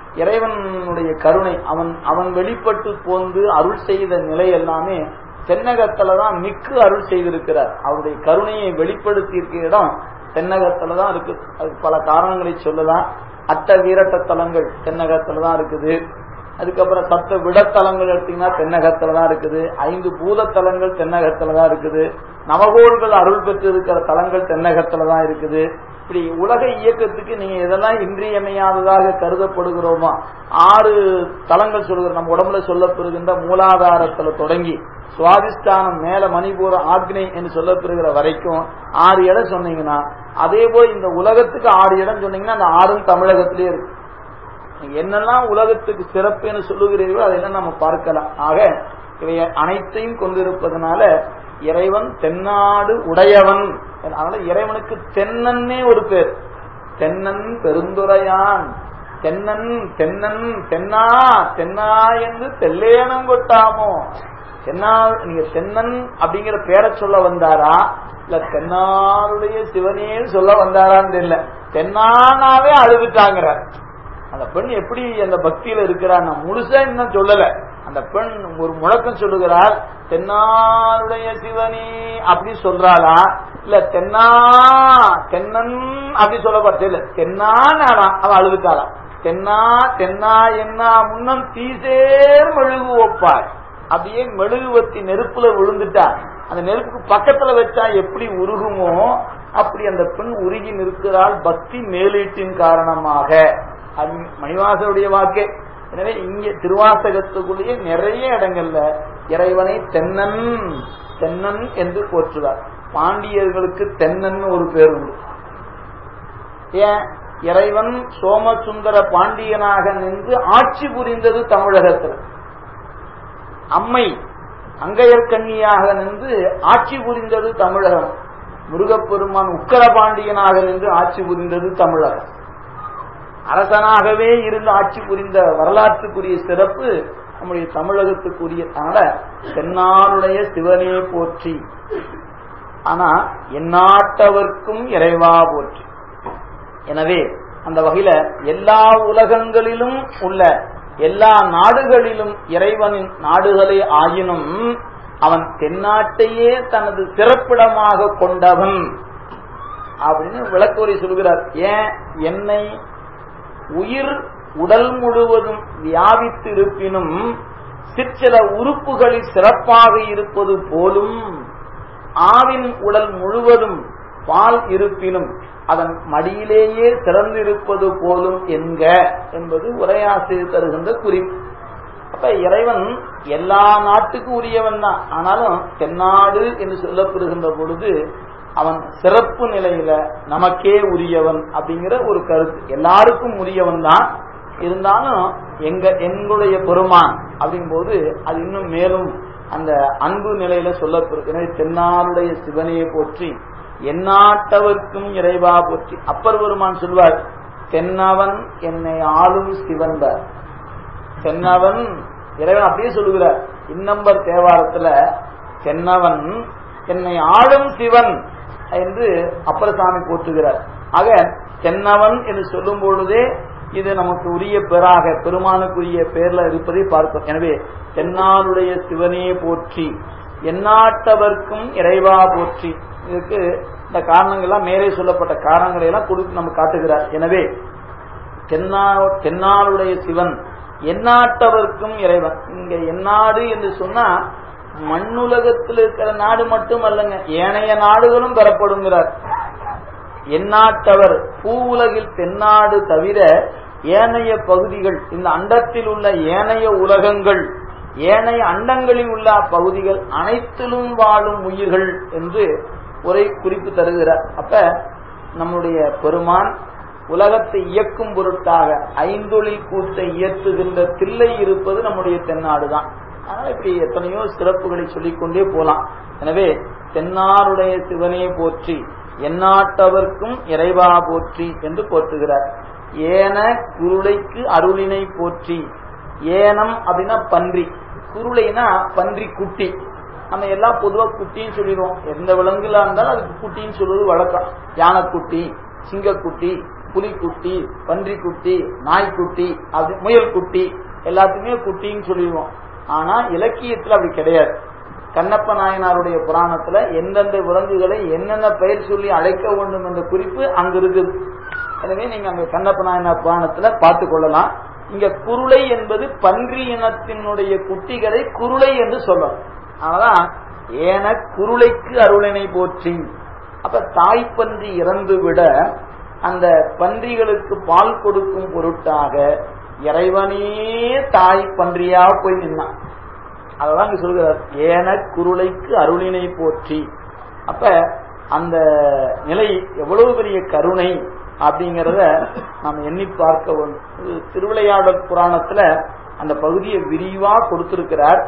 இறைவனுடைய கருணை அவன் அவன் வெளிப்பட்டு போந்து அருள் செய்த நிலை எல்லாமே தென்னகத்துலதான் மிக்கு அருள் செய்திருக்கிறார் அவருடைய கருணையை வெளிப்படுத்தி இருக்கிற இடம் தென்னகத்துலதான் இருக்கு அதுக்கு பல காரணங்களை சொல்லலாம் அட்ட வீரட்ட தலங்கள் தென்னகத்துலதான் இருக்குது அதுக்கப்புறம் சத்த விடத்தலங்கள் எடுத்தீங்கன்னா தென்னகத்துல தான் இருக்குது ஐந்து பூதத்தலங்கள் தென்னகத்துல தான் இருக்குது நவகோள்கள் அருள் பெற்று இருக்கிற தலங்கள் தென்னகத்துல தான் இருக்குது இப்படி உலக இயக்கத்துக்கு நீங்க எதெல்லாம் இன்றியமையாததாக கருதப்படுகிறோமோ ஆறு தலங்கள் சொல்கிற நம்ம உடம்புல சொல்லப்படுகின்ற மூலாதாரத்துல தொடங்கி சுவாதிஷ்டானம் மேல மணிபூர ஆக்னி என்று சொல்லப்படுகிற வரைக்கும் ஆறு இடம் சொன்னீங்கன்னா அதே போல் இந்த உலகத்துக்கு ஆறு இடம் சொன்னீங்கன்னா அந்த ஆறும் தமிழகத்திலேயே இருக்கு என்னெல்லாம் உலகத்துக்கு சிறப்பு என்று சொல்லுகிறீர்களோ அதெல்லாம் நம்ம பார்க்கலாம் ஆக இவை அனைத்தையும் கொண்டிருப்பதனால இறைவன் தென்னாடு உடையவன் அதனால இறைவனுக்கு தென்னன்னே ஒரு பேர் தென்னன் பெருந்துரையான் தென்னன் தென்னன் தென்னா தென்னா என்று தெல்லேனம் கொட்டாமோ தென்னா நீங்க தென்னன் அப்படிங்கிற பேரை சொல்ல வந்தாரா இல்ல தென்னாருடைய சிவனே சொல்ல வந்தாரான்னு தெரியல தென்னானாவே அழுதுட்டாங்கிறார் அந்த பெண் எப்படி அந்த பக்தியில இருக்கிறார் நான் முழுசா இன்னும் சொல்லல அந்த பெண் ஒரு முழக்கம் சொல்லுகிறார் தென்னாருடைய சிவனி அப்படி சொல்றாளா இல்ல தென்னா தென்னன் அப்படி சொல்ல இல்ல தென்னா நானா அவன் அழுதுட்டாளா தென்னா தென்னா என்ன முன்னம் தீசேர் மெழுகு ஒப்பாய் அப்படியே மெழுகுவத்தி நெருப்புல விழுந்துட்டா அந்த நெருப்புக்கு பக்கத்துல வச்சா எப்படி உருகுமோ அப்படி அந்த பெண் உருகி நிற்கிறாள் பக்தி மேலீட்டின் காரணமாக அது மணிவாசனுடைய வாக்கே எனவே இங்க திருவாசகத்துக்குள்ளேயே நிறைய இடங்கள்ல இறைவனை தென்னன் தென்னன் என்று போற்றுவார் பாண்டியர்களுக்கு தென்னன் ஒரு பேர் உண்டு ஏன் இறைவன் சோமசுந்தர பாண்டியனாக நின்று ஆட்சி புரிந்தது தமிழகத்தில் அம்மை அங்கையர்கண்ணியாக நின்று ஆட்சி புரிந்தது தமிழகம் முருகப்பெருமான் உக்கரபாண்டியனாக நின்று ஆட்சி புரிந்தது தமிழகம் அரசனாகவே இருந்து ஆட்சி புரிந்த வரலாற்றுக்குரிய சிறப்பு நம்முடைய தமிழகத்துக்குரிய அதனால தென்னாருடைய சிவனே போற்றி ஆனா எந்நாட்டவர்க்கும் இறைவா போற்றி எனவே அந்த வகையில எல்லா உலகங்களிலும் உள்ள எல்லா நாடுகளிலும் இறைவனின் நாடுகளே ஆயினும் அவன் தென்னாட்டையே தனது சிறப்பிடமாக கொண்டவன் அப்படின்னு விளக்கோரி சொல்கிறார் ஏன் என்னை உயிர் உடல் முழுவதும் வியாபித்திருப்பினும் சிற்சில உறுப்புகளில் சிறப்பாக இருப்பது போலும் ஆவின் உடல் முழுவதும் பால் இருப்பினும் அதன் மடியிலேயே சிறந்திருப்பது போலும் என்க என்பது உரையாசிரியர் தருகின்ற குறிப்பு அப்ப இறைவன் எல்லா நாட்டுக்கும் உரியவன் தான் ஆனாலும் தென்னாடு என்று சொல்லப்படுகின்ற பொழுது அவன் சிறப்பு நிலையில நமக்கே உரியவன் அப்படிங்கிற ஒரு கருத்து எல்லாருக்கும் உரியவன் தான் இருந்தாலும் எங்க எங்களுடைய பெருமான் அப்படிங்கும்போது அது இன்னும் மேலும் அந்த அன்பு நிலையில சொல்லப்படுகிறது எனவே தென்னாருடைய சிவனையை போற்றி எந்நாட்டவர்க்கும் இறைவா போற்றி அப்பர் பெருமான் சொல்வார் தென்னவன் என்னை ஆளும் சிவன்பர் தென்னவன் இறைவன் அப்படியே சொல்லுகிறார் இன்னம்பர் தேவாரத்துல தென்னவன் என்னை ஆளும் சிவன் என்று அப்பரசாமி போற்றுகிறார் ஆக தென்னவன் என்று சொல்லும் பொழுதே இது நமக்கு உரிய பெறாக பெருமானுக்குரிய பேர்ல இருப்பதை பார்க்கிறோம் எனவே தென்னாருடைய சிவனே போற்றி எந்நாட்டவர்க்கும் இறைவா போற்றி இதுக்கு இந்த காரணங்கள்லாம் மேலே சொல்லப்பட்ட காரணங்களை எல்லாம் கொடுத்து நம்ம காட்டுகிறார் எனவே தென்னா தென்னாருடைய சிவன் எந்நாட்டவர்க்கும் இறைவன் இங்க எந்நாடு என்று சொன்னா மண்ணுலகத்தில் இருக்கிற நாடு மட்டும் அல்லங்க ஏனைய நாடுகளும் பெறப்படுங்கிறார் எந்நாட்டவர் பூ உலகில் தென்னாடு தவிர ஏனைய பகுதிகள் இந்த அண்டத்தில் உள்ள ஏனைய உலகங்கள் ஏனைய அண்டங்களில் உள்ள பகுதிகள் அனைத்திலும் வாழும் உயிர்கள் என்று ஒரே குறிப்பு தருகிறார் அப்ப நம்முடைய பெருமான் உலகத்தை இயக்கும் பொருட்டாக ஐந்தொழில் கூட்டை இயற்றுகின்ற தில்லை இருப்பது நம்முடைய தென்னாடு தான் அதனால இப்படி எத்தனையோ சிறப்புகளை சொல்லிக்கொண்டே போலாம் எனவே தென்னாருடைய சிவனே போற்றி எந்நாட்டவர்க்கும் இறைவா போற்றி என்று போற்றுகிறார் ஏன குருளைக்கு அருளினை போற்றி ஏனம் அப்படின்னா பன்றி குருளைனா பன்றி குட்டி நம்ம எல்லாம் பொதுவா குட்டின்னு சொல்லிடுவோம் எந்த விலங்குல இருந்தாலும் அதுக்கு குட்டின்னு சொல்றது வழக்கம் யானைக்குட்டி சிங்கக்குட்டி புலிக்குட்டி பன்றிக்குட்டி நாய்க்குட்டி அப்படி முயல் குட்டி எல்லாத்துக்குமே குட்டின்னு சொல்லிடுவோம் ஆனா இலக்கியத்துல அப்படி கிடையாது கண்ணப்ப நாயனாருடைய புராணத்துல எந்தெந்த விலங்குகளை என்னென்ன பெயர் சொல்லி அழைக்க வேண்டும் என்ற குறிப்பு அங்க இருக்குது எனவே நீங்க அங்க கண்ணப்ப நாயனார் புராணத்துல பார்த்து கொள்ளலாம் இங்க குருளை என்பது பன்றி இனத்தினுடைய குட்டிகளை குருளை என்று சொல்லலாம் அதனாலதான் ஏன குருளைக்கு அருளினை போற்றி அப்ப தாய்ப்பன்றி இறந்து விட அந்த பன்றிகளுக்கு பால் கொடுக்கும் பொருட்டாக இறைவனே தாய் பன்றியா போய் நின்னான் அதெல்லாம் இங்க சொல்கிறார் ஏன குருளைக்கு அருளினை போற்றி அப்ப அந்த நிலை எவ்வளவு பெரிய கருணை அப்படிங்கிறத நாம் எண்ணி பார்க்க வேண்டும் திருவிளையாடல் புராணத்துல அந்த பகுதியை விரிவா கொடுத்திருக்கிறார்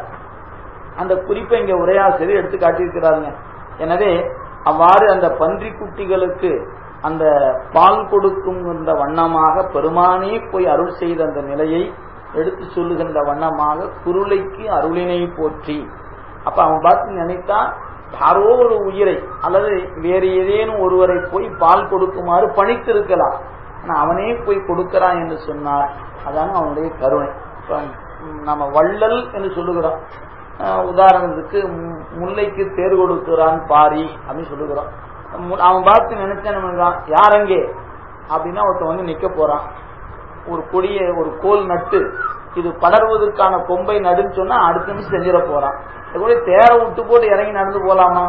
அந்த குறிப்பை இங்க உரையாசிரியர் எடுத்து காட்டியிருக்கிறாருங்க எனவே அவ்வாறு அந்த பன்றி குட்டிகளுக்கு அந்த பால் கொடுக்கும் என்ற வண்ணமாக பெருமானே போய் அருள் செய்த அந்த நிலையை எடுத்து சொல்லுகின்ற வண்ணமாக குருளைக்கு அருளினை போற்றி அப்ப அவன் பார்த்து நினைத்தா யாரோ ஒரு உயிரை அல்லது வேறு ஏதேனும் ஒருவரை போய் பால் கொடுக்குமாறு பணித்திருக்கலாம் ஆனா அவனே போய் கொடுக்கிறான் என்று சொன்னார் அதான அவனுடைய கருணை நம்ம வள்ளல் என்று சொல்லுகிறோம் உதாரணத்துக்கு முல்லைக்கு தேர் கொடுக்கிறான் பாரி அப்படின்னு சொல்லுகிறோம் அவன் பார்த்து நினைச்சான் யார் அங்கே அப்படின்னா ஒருத்தன் வந்து நிக்க போறான் ஒரு கொடிய ஒரு கோல் நட்டு இது படர்வதற்கான கொம்பை நடுன்னு சொன்னா அடுத்த நிமிஷம் செஞ்சிட போறான் கூட தேர விட்டு போட்டு இறங்கி நடந்து போலாமா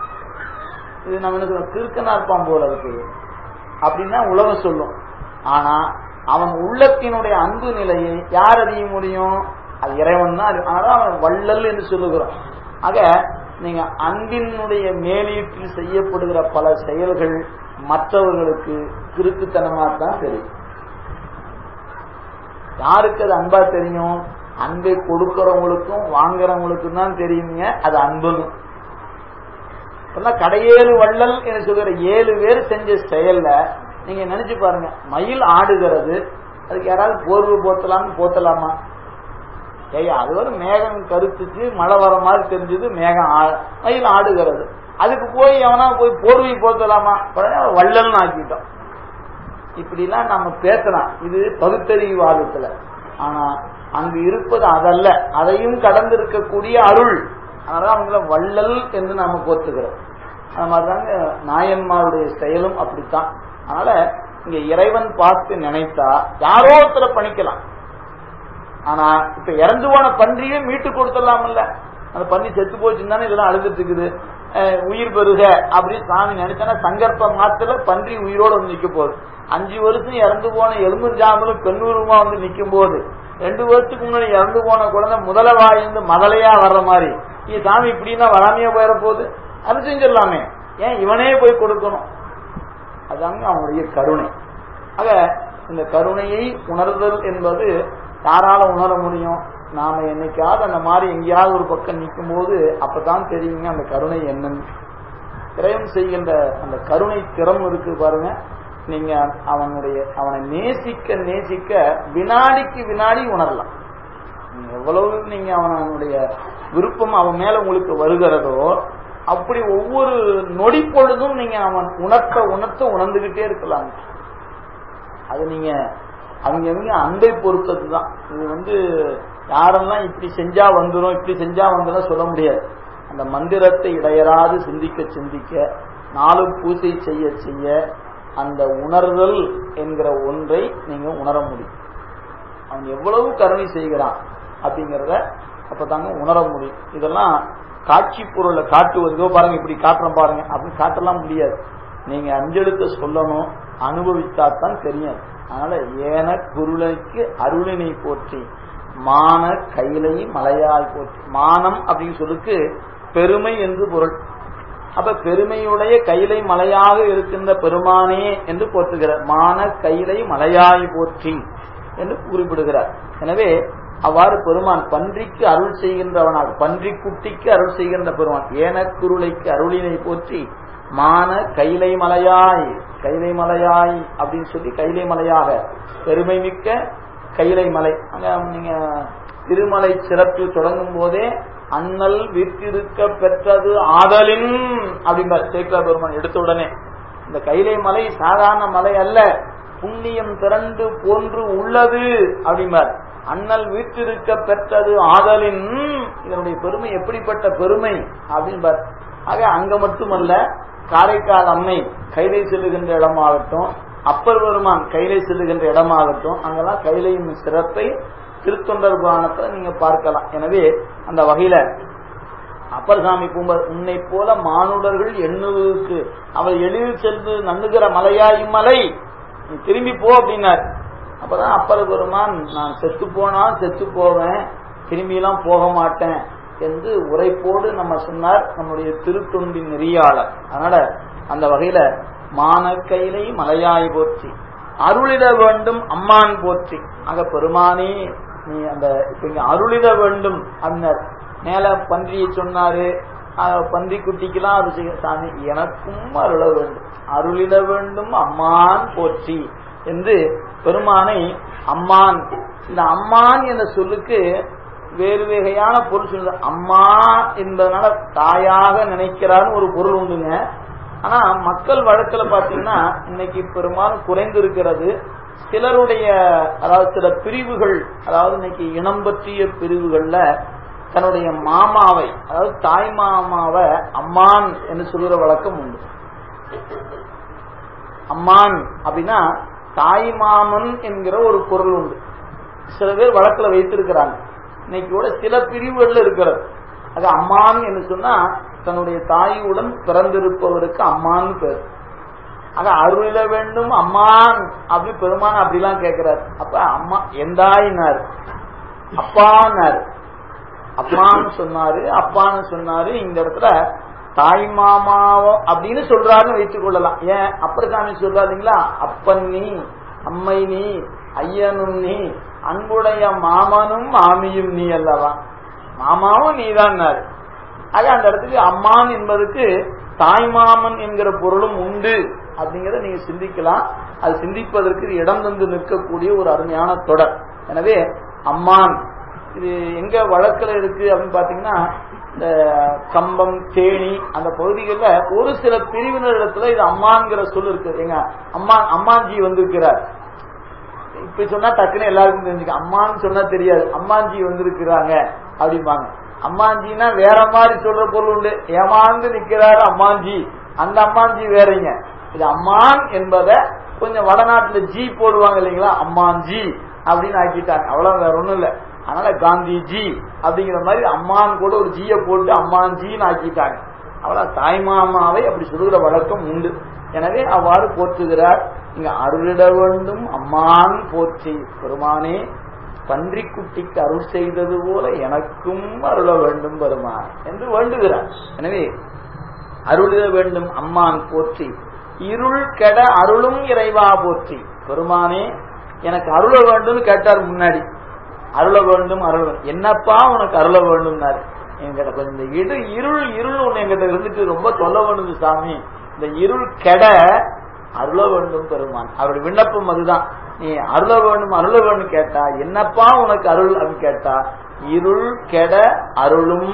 இது நம்ம கிறுக்கனா இருப்பான் போல இருக்கு அப்படின்னா உலகம் சொல்லும் ஆனா அவன் உள்ளத்தினுடைய அன்பு நிலையை யார் அறிய முடியும் அது இறைவன் தான் அதனால அவன் வள்ளல் என்று சொல்லுகிறோம் ஆக நீங்க அன்பினுடைய மேலீட்டில் செய்யப்படுகிற பல செயல்கள் மற்றவர்களுக்கு கிறுக்குத்தனமா தான் தெரியும் யாருக்கு அது அன்பா தெரியும் அன்பை கொடுக்கறவங்களுக்கும் வாங்குறவங்களுக்கும் தான் தெரியுங்க அது அன்புன்னு கடையேழு வள்ளல் என்று சொல்கிற ஏழு பேர் செஞ்ச செயல்ல நீங்க நினைச்சு பாருங்க மயில் ஆடுகிறது அதுக்கு யாராவது போர்வு போத்தலாம்னு போத்தலாமா ஐயா அது ஒரு மேகம் கருத்துச்சு மழை வர மாதிரி தெரிஞ்சது மேகம் மயில் ஆடுகிறது அதுக்கு போய் எவனா போய் போர்வை போத்தலாமா வள்ளல்னு ஆக்கிட்டோம் இப்படிலாம் நம்ம பேசலாம் இது பகுத்தறிவாதத்துல ஆனா அங்கு இருப்பது அதல்ல அதையும் கடந்து இருக்கக்கூடிய அருள் அதனால அவங்கள வள்ளல் என்று நாம போத்துக்கிறோம் அந்த மாதிரிதாங்க நாயன்மாருடைய செயலும் அப்படித்தான் அதனால இங்க இறைவன் பார்த்து நினைத்தா யாரோ ஒருத்தரை பணிக்கலாம் ஆனா இப்ப இறந்து போன பன்றியே மீட்டு கொடுத்துடலாம் இல்ல அந்த பன்றி செத்து போச்சுன்னு தானே இதெல்லாம் அழுதுட்டு இருக்குது உயிர் பெறுக அப்படின்னு சாமி நினைச்சானா சங்கற்ப மாத்திர பன்றி உயிரோட வந்து நிக்க போகுது அஞ்சு வருஷம் இறந்து போன எலும்புஞ்சாமலும் பெண்ணூருமா வந்து நிக்கும் போது ரெண்டு வருஷத்துக்கு முன்னாடி இறந்து போன குழந்தை முதல வாயிருந்து மதலையா வர்ற மாதிரி நீ சாமி இப்படின்னா வராமையா போயிட போகுது அது செஞ்சிடலாமே ஏன் இவனே போய் கொடுக்கணும் அதாங்க அவனுடைய கருணை ஆக இந்த கருணையை உணர்தல் என்பது யாரால உணர முடியும் நாம என்னைக்காவது அந்த மாதிரி எங்கேயாவது ஒரு பக்கம் நிற்கும் போது அப்பதான் தெரியுங்க அந்த கருணை என்னன்னு இறைவன் செய்கின்ற அந்த கருணை திறம் இருக்கு பாருங்க நீங்க அவனுடைய அவனை நேசிக்க நேசிக்க வினாடிக்கு வினாடி உணரலாம் எவ்வளவு நீங்க அவனுடைய விருப்பம் அவன் மேல உங்களுக்கு வருகிறதோ அப்படி ஒவ்வொரு நொடி பொழுதும் நீங்க அவன் உணர்த்த உணர்த்த உணர்ந்துகிட்டே இருக்கலாம் அது நீங்க அவங்க அவங்க அன்பை பொறுத்தது தான் இது வந்து யாரெல்லாம் இப்படி செஞ்சா வந்துடும் இப்படி செஞ்சா வந்துடும் சொல்ல முடியாது அந்த மந்திரத்தை இடையராது சிந்திக்க சிந்திக்க நாளும் பூஜை செய்ய செய்ய அந்த உணர்தல் என்கிற ஒன்றை நீங்க உணர முடியும் அவன் எவ்வளவு கருணை செய்கிறான் அப்படிங்கிறத அப்பதாங்க உணர முடியும் இதெல்லாம் காட்சி பொருளை காட்டுவதுக்கோ பாருங்க இப்படி காட்டுறோம் பாருங்க அப்படின்னு காட்டலாம் முடியாது நீங்க அஞ்செழுத்த சொல்லணும் அனுபவித்தாத்தான் தெரியும் அதனால ஏன குருளைக்கு அருளினை போற்றி மான கைலை மலையாய் போற்றி மானம் அப்படின்னு சொல்லுக்கு பெருமை என்று பொருள் அப்ப பெருமையுடைய கைலை மலையாக இருக்கின்ற பெருமானே என்று போற்றுகிறார் மான கைலை மலையாய் போற்றி என்று குறிப்பிடுகிறார் எனவே அவ்வாறு பெருமான் பன்றிக்கு அருள் செய்கின்றவனாக பன்றி குட்டிக்கு அருள் செய்கின்ற பெருமான் ஏனக்குருளைக்கு அருளினை போற்றி மான கைலை மலையாய் கைலை மலையாய் அப்படின்னு சொல்லி கைலை மலையாக பெருமை மிக்க கைலை மலை அங்க நீங்க திருமலை சிறப்பு தொடங்கும் போதே அண்ணல் வீட்டிருக்க பெற்றது ஆதலின் அப்படின்பார் சேக்கலா பெருமான் எடுத்த உடனே இந்த கைலை மலை சாதாரண மலை அல்ல புண்ணியம் திரண்டு போன்று உள்ளது அப்படிம்பார் அண்ணல் வீட்டிருக்க பெற்றது ஆதலின் இதனுடைய பெருமை எப்படிப்பட்ட பெருமை அப்படின்பார் ஆக அங்க மட்டுமல்ல காரைக்கால் அம்மை கைலை செல்லுகின்ற இடமாகட்டும் அப்பர் பெருமான் கைலை செல்லுகின்ற இடமாகட்டும் அங்கெல்லாம் கைலையின் சிறப்பை திருத்தொண்டர் புராணத்தை நீங்க பார்க்கலாம் எனவே அந்த வகையில அப்பர் சாமி பூம்பர் உன்னை போல மானுடர்கள் எண்ணுவதற்கு அவர் எளிதில் சென்று நண்ணுகிற மலையா இம்மலை நீ திரும்பி போ அப்படின்னார் அப்பதான் அப்பர் பெருமான் நான் செத்து போனா செத்து போவேன் திரும்பியெல்லாம் போக மாட்டேன் என்று உரைப்போடு நம்ம சொன்னார் நம்முடைய திருத்தொண்டின் நெறியாளர் அதனால அந்த வகையில மான கைலை மலையாய் போற்றி அருளிட வேண்டும் அம்மான் போற்றி ஆக பெருமானே நீ அந்த இப்ப இங்க அருளிட வேண்டும் அப்படின்னார் மேல பன்றியை சொன்னாரு பன்றி குட்டிக்கெல்லாம் அது செய்ய சாமி எனக்கும் அருள வேண்டும் அருளிட வேண்டும் அம்மான் போற்றி என்று பெருமானை அம்மான் இந்த அம்மான் என்ற சொல்லுக்கு வேறு வகையான பொருள் சொல்லுது அம்மா என்பதனால தாயாக நினைக்கிறான்னு ஒரு பொருள் உண்டுங்க ஆனா மக்கள் வழக்குல பாத்தீங்கன்னா இன்னைக்கு பெரும்பாலும் குறைந்து இருக்கிறது சிலருடைய அதாவது சில பிரிவுகள் அதாவது இன்னைக்கு இனம் பற்றிய பிரிவுகள்ல தன்னுடைய மாமாவை அதாவது தாய் மாமாவை அம்மான் என்று சொல்கிற வழக்கம் உண்டு அம்மான் அப்படின்னா தாய் மாமன் என்கிற ஒரு பொருள் உண்டு சில பேர் வழக்கில் வைத்திருக்கிறாங்க இன்னைக்கு கூட சில பிரிவுகள்ல இருக்கிறது அது அம்மான் என்று சொன்னா தன்னுடைய தாயுடன் பிறந்திருப்பவருக்கு அம்மான்னு பேர் ஆக அருளில வேண்டும் அம்மான் அப்படி பெருமான் அப்படிலாம் கேட்கிறார் அப்ப அம்மா எந்தாயினார் அப்பானார் அம்மான்னு சொன்னாரு அப்பான்னு சொன்னாரு இந்த இடத்துல தாய் மாமாவோ அப்படின்னு சொல்றாருன்னு வைத்துக் கொள்ளலாம் ஏன் அப்பரசாமி சொல்றாருங்களா அப்பன் நீ அம்மை நீ ஐயனும் நீ அன்புடைய மாமனும் மாமியும் நீ அல்லவா மாமாவும் நீதான் ஆக அந்த இடத்துக்கு அம்மான் என்பதற்கு தாய் மாமன் என்கிற பொருளும் உண்டு அப்படிங்கறத நீங்க சிந்திக்கலாம் அது சிந்திப்பதற்கு இடம் தந்து நிற்கக்கூடிய ஒரு அருமையான தொடர் எனவே அம்மான் இது எங்க வழக்கில் இருக்கு அப்படின்னு பாத்தீங்கன்னா இந்த கம்பம் தேனி அந்த பகுதிகளில் ஒரு சில பிரிவினரிடத்துல இது அம்மான்கிற சொல் இருக்கு எங்க அம்மா அம்மாஞ்சி வந்திருக்கிறார் இப்ப சொன்னா டக்குன்னு எல்லாருக்கும் தெரிஞ்சுக்க அம்மான்னு சொன்னா தெரியாது அம்மாஞ்சி வந்திருக்கிறாங்க அப்படிம்பாங்க அம்மாஞ்சின்னா வேற மாதிரி சொல்ற பொருள் உண்டு ஏமாந்து நிக்கிறாரு அம்மாஞ்சி அந்த அம்மாஞ்சி வேறங்க இது அம்மான் என்பதை கொஞ்சம் வடநாட்டுல ஜி போடுவாங்க இல்லைங்களா அம்மாஞ்சி அப்படின்னு ஆக்கிட்டாங்க அவ்வளவு வேற ஒண்ணும் இல்ல அதனால காந்திஜி அப்படிங்கிற மாதிரி அம்மான் கூட ஒரு ஜிய போட்டு அம்மாஞ்சின்னு ஆக்கிட்டாங்க அவ்வளவு தாய்மாமாவை அப்படி சொல்லுகிற வழக்கம் உண்டு எனவே அவ்வாறு போற்றுகிறார் இங்க அருளிட வேண்டும் அம்மான் போற்றி பெருமானே பன்றிக்குட்டிக்கு அருள் செய்தது போல எனக்கும் அருள வேண்டும் பெருமான் என்று வேண்டுகிறார் எனவே அருளிட வேண்டும் அம்மான் போற்றி இருள் கெட அருளும் இறைவா போற்றி பெருமானே எனக்கு அருள வேண்டும் கேட்டார் முன்னாடி அருள வேண்டும் அருள வேண்டும் என்னப்பா உனக்கு அருள வேண்டும்னாரு என்கிட்ட கொஞ்சம் இந்த இடு இருள் இருள் ஒண்ணு எங்கிட்ட இருந்துட்டு ரொம்ப சொல்ல வேண்டுது சாமி இந்த இருள் கெட அருள வேண்டும் பெருமான் அவருடைய விண்ணப்பம் அதுதான் நீ அருள வேண்டும் அருள வேண்டும் கேட்டா என்னப்பா உனக்கு அருள் அப்படின்னு கேட்டா இருள் கெட அருளும்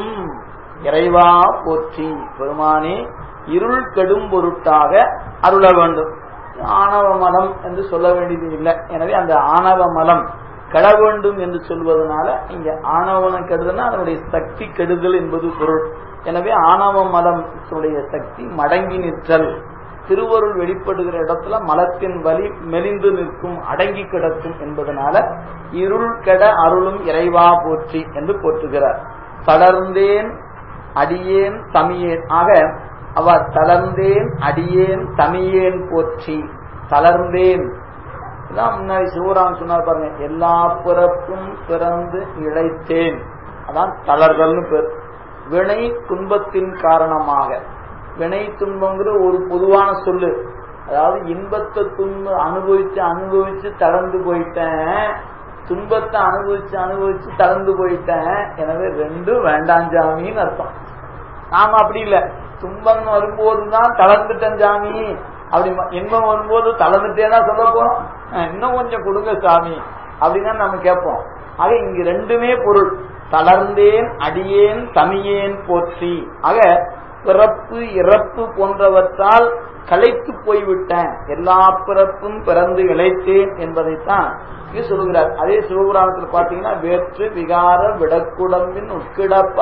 இறைவா போற்றி பெருமானே இருள் கெடும் பொருட்டாக அருள வேண்டும் ஆணவ மலம் என்று சொல்ல வேண்டியது இல்லை எனவே அந்த ஆணவ மலம் கெட வேண்டும் என்று சொல்வதனால இங்க ஆணவனம் கெடுதல்னா அதனுடைய சக்தி கெடுதல் என்பது பொருள் எனவே ஆணவ மலம் சக்தி மடங்கி நிற்றல் திருவருள் வெளிப்படுகிற இடத்துல மலத்தின் வலி மெலிந்து நிற்கும் அடங்கி கிடக்கும் என்பதனால இருள் கெட அருளும் இறைவா போற்றி என்று போற்றுகிறார் தளர்ந்தேன் அடியேன் தமியேன் ஆக அவர் தளர்ந்தேன் அடியேன் தமியேன் போற்றி தளர்ந்தேன் இதான் முன்னாடி சிவராம் சொன்னார் பாருங்க எல்லா பிறப்பும் பிறந்து இழைத்தேன் அதான் தளர்தல்னு பேர் வினை துன்பத்தின் காரணமாக வினை துன்பங்கிற ஒரு பொதுவான சொல்லு அதாவது இன்பத்தை துன்ப அனுபவிச்சு அனுபவிச்சு தளர்ந்து போயிட்டேன் துன்பத்தை அனுபவிச்சு அனுபவிச்சு தளர்ந்து போயிட்டேன் எனவே ரெண்டும் வேண்டாம் ஜாமின்னு அர்த்தம் நாம அப்படி இல்ல துன்பம் வரும்போதுதான் தளர்ந்துட்டேன் ஜாமி அப்படி இன்பம் வரும்போது தளர்ந்துட்டே தான் சொல்ல போறோம் இன்னும் கொஞ்சம் கொடுங்க சாமி அப்படின்னு நம்ம கேட்போம் ஆக இங்க ரெண்டுமே பொருள் தளர்ந்தேன் அடியேன் தமியேன் போற்றி ஆக பிறப்பு இறப்பு போன்றவற்றால் களைத்து போய்விட்டேன் எல்லா பிறப்பும் பிறந்து இழைத்தேன் என்பதைத்தான் இங்கு சொல்லுகிறார் அதே சிவபுராணத்தில் பாத்தீங்கன்னா வேற்று விகார விடக்குடம்பின் உட்கிடப்ப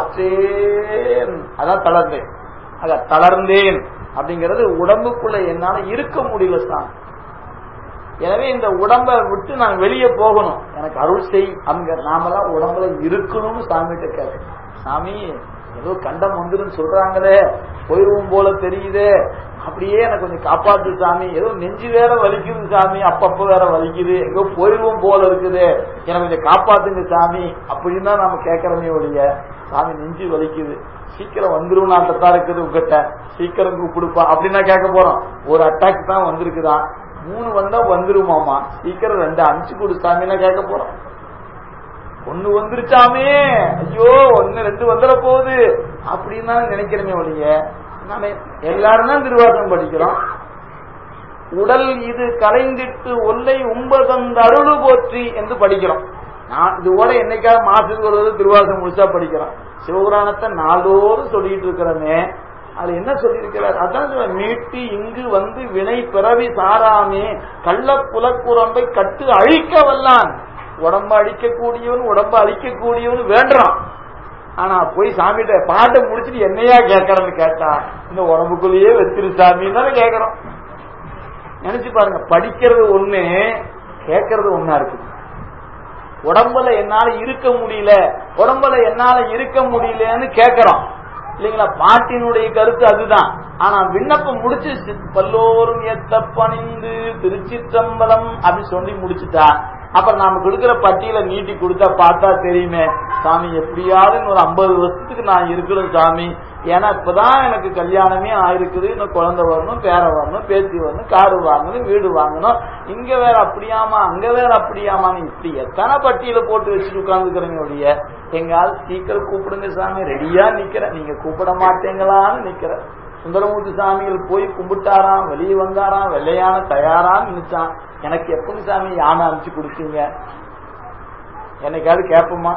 ஆற்றேன் அதான் தளர்ந்தேன் அத தளர்ந்தேன் அப்படிங்கிறது உடம்புக்குள்ள என்னால இருக்க முடியல சாமி எனவே இந்த உடம்பை விட்டு நான் வெளியே போகணும் எனக்கு அருள் செய் அங்க நாமெல்லாம் உடம்புல இருக்கணும்னு சாமிகிட்ட கேட்க சாமி ஏதோ கண்டம் வந்துடும் சொல்றாங்களே போயிருவோம் போல தெரியுது அப்படியே எனக்கு கொஞ்சம் காப்பாத்து சாமி ஏதோ நெஞ்சு வேற வலிக்குது சாமி அப்பப்ப வேற வலிக்குது எங்கோ போயிருவோம் போல இருக்குது எனக்கு கொஞ்சம் காப்பாத்துங்க சாமி அப்படின்னு தான் நாம கேட்கறமே ஒழிய சாமி நெஞ்சு வலிக்குது சீக்கிரம் வந்துரும் நாட்டத்தான் இருக்குது உங்ககிட்ட சீக்கிரம் கூப்பிடுப்பா அப்படின்னா கேட்க போறோம் ஒரு அட்டாக் தான் வந்திருக்குதான் மூணு வந்தா வந்துருமாமா சீக்கிரம் ரெண்டு அனுப்பிச்சு கொடு சாமின்னா கேட்க போறோம் ஒண்ணு வந்துருச்சாமே ஐயோ ஒன்னு ரெண்டு வந்துட போகுது அப்படின்னு தான் நினைக்கிறமே ஒழிய நாம எல்லாரும் தான் திருவாசகம் படிக்கிறோம் உடல் இது கலைந்திட்டு ஒல்லை உம்பதந்த அருளு போற்றி என்று படிக்கிறோம் நான் இதோட என்னைக்காவது மாசத்துக்கு ஒரு தடவை திருவாசகம் முழுசா படிக்கிறோம் சிவபுராணத்தை நாளோறும் சொல்லிட்டு இருக்கிறோமே அது என்ன சொல்லியிருக்கிறார் அதான் சொல்ற, மீட்டு இங்கு வந்து வினை பிறவி சாராமே கள்ள புலக்குரம்பை கட்டு அழிக்க வல்லான் உடம்ப அழிக்கக்கூடியவன் உடம்ப அழிக்கக்கூடியவன் வேண்டான் ஆனா போய் சாமிகிட்ட பாட்டை முடிச்சுட்டு என்னையா கேட்கறன்னு கேட்டா இந்த உடம்புக்குள்ளேயே வச்சிரு சாமின்னு தானே கேட்கறோம் நினைச்சு பாருங்க படிக்கிறது ஒண்ணு கேட்கறது ஒண்ணா இருக்குது உடம்புல என்னால இருக்க முடியல உடம்புல என்னால இருக்க முடியலன்னு கேட்கறோம் இல்லைங்களா பாட்டினுடைய கருத்து அதுதான் ஆனா விண்ணப்பம் முடிச்சு பல்லோரும் எத்த பணிந்து திருச்சிற்றம்பலம் அப்படி சொல்லி முடிச்சுட்டா அப்புறம் நாம கொடுக்கிற பட்டியல நீட்டி கொடுத்தா பார்த்தா தெரியுமே சாமி எப்படியாவது இன்னொரு ஐம்பது வருஷத்துக்கு நான் இருக்கணும் சாமி ஏன்னா இப்பதான் எனக்கு கல்யாணமே ஆயிருக்குது இன்னும் குழந்தை வரணும் பேர வரணும் பேத்தி வரணும் காரு வாங்கணும் வீடு வாங்கணும் இங்க வேற அப்படியாமா அங்க வேற அப்படியாமான்னு இப்படி எத்தனை பட்டியல போட்டு வச்சுட்டு உட்கார்ந்துக்கிறீங்க ஒழிய எங்காவது சீக்கிரம் கூப்பிடுங்க சாமி ரெடியா நிக்கிறேன் நீங்க கூப்பிட மாட்டீங்களான்னு நிக்கிறேன் சுந்தரமூர்த்தி சாமிகள் போய் கும்பிட்டாராம் வெளியே வந்தாராம் வெள்ளையான தயாரான்னு நினைச்சான் எனக்கு எப்பங்க சாமி யானை அனுப்பிச்சு கொடுத்தீங்க என்னைக்காவது கேட்போமா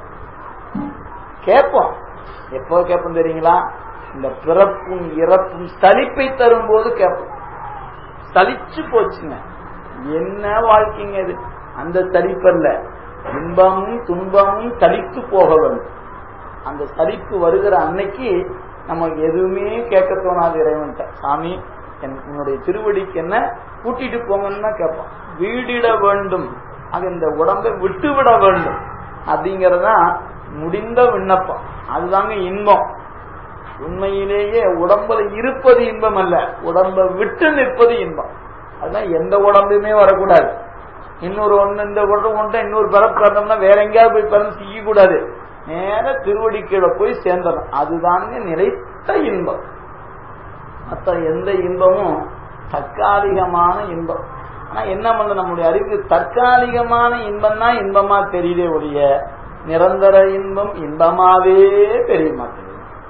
கேட்போம் எப்போ கேட்போம் தெரியுங்களா இந்த பிறப்பும் இறப்பும் சலிப்பை தரும்போது கேட்போம் சலிச்சு போச்சுங்க என்ன வாழ்க்கைங்க இது அந்த சலிப்பல்ல இன்பமும் துன்பமும் சலித்து போக வேண்டும் அந்த சலிப்பு வருகிற அன்னைக்கு நமக்கு எதுவுமே கேட்க தோணாது இறைவன்ட்ட சாமி என்னுடைய திருவடிக்கு என்ன கூட்டிட்டு போங்கன்னு தான் கேட்போம் வீடிட வேண்டும் அது இந்த உடம்பை விட்டு விட வேண்டும் அப்படிங்கறதுதான் முடிந்த விண்ணப்பம் அதுதாங்க இன்பம் உண்மையிலேயே உடம்புல இருப்பது இன்பம் அல்ல உடம்பை விட்டு நிற்பது இன்பம் அதுதான் எந்த உடம்புமே வரக்கூடாது இன்னொரு ஒண்ணு இந்த உடம்பு ஒன்றை இன்னொரு பிறப்பு பிறந்தோம்னா வேற எங்கேயாவது போய் பிறந்து செய்ய கூடாது நேர திருவடி கீழே போய் சேர்ந்தணும் அதுதாங்க நிலைத்த இன்பம் மற்ற எந்த இன்பமும் தற்காலிகமான இன்பம் ஆனா என்ன பண்ண நம்முடைய அறிவுக்கு தற்காலிகமான இன்பம் தான் இன்பமா தெரியுதே ஒழிய நிரந்தர இன்பம் இன்பமாவே தெரிய மாட்டேங்குது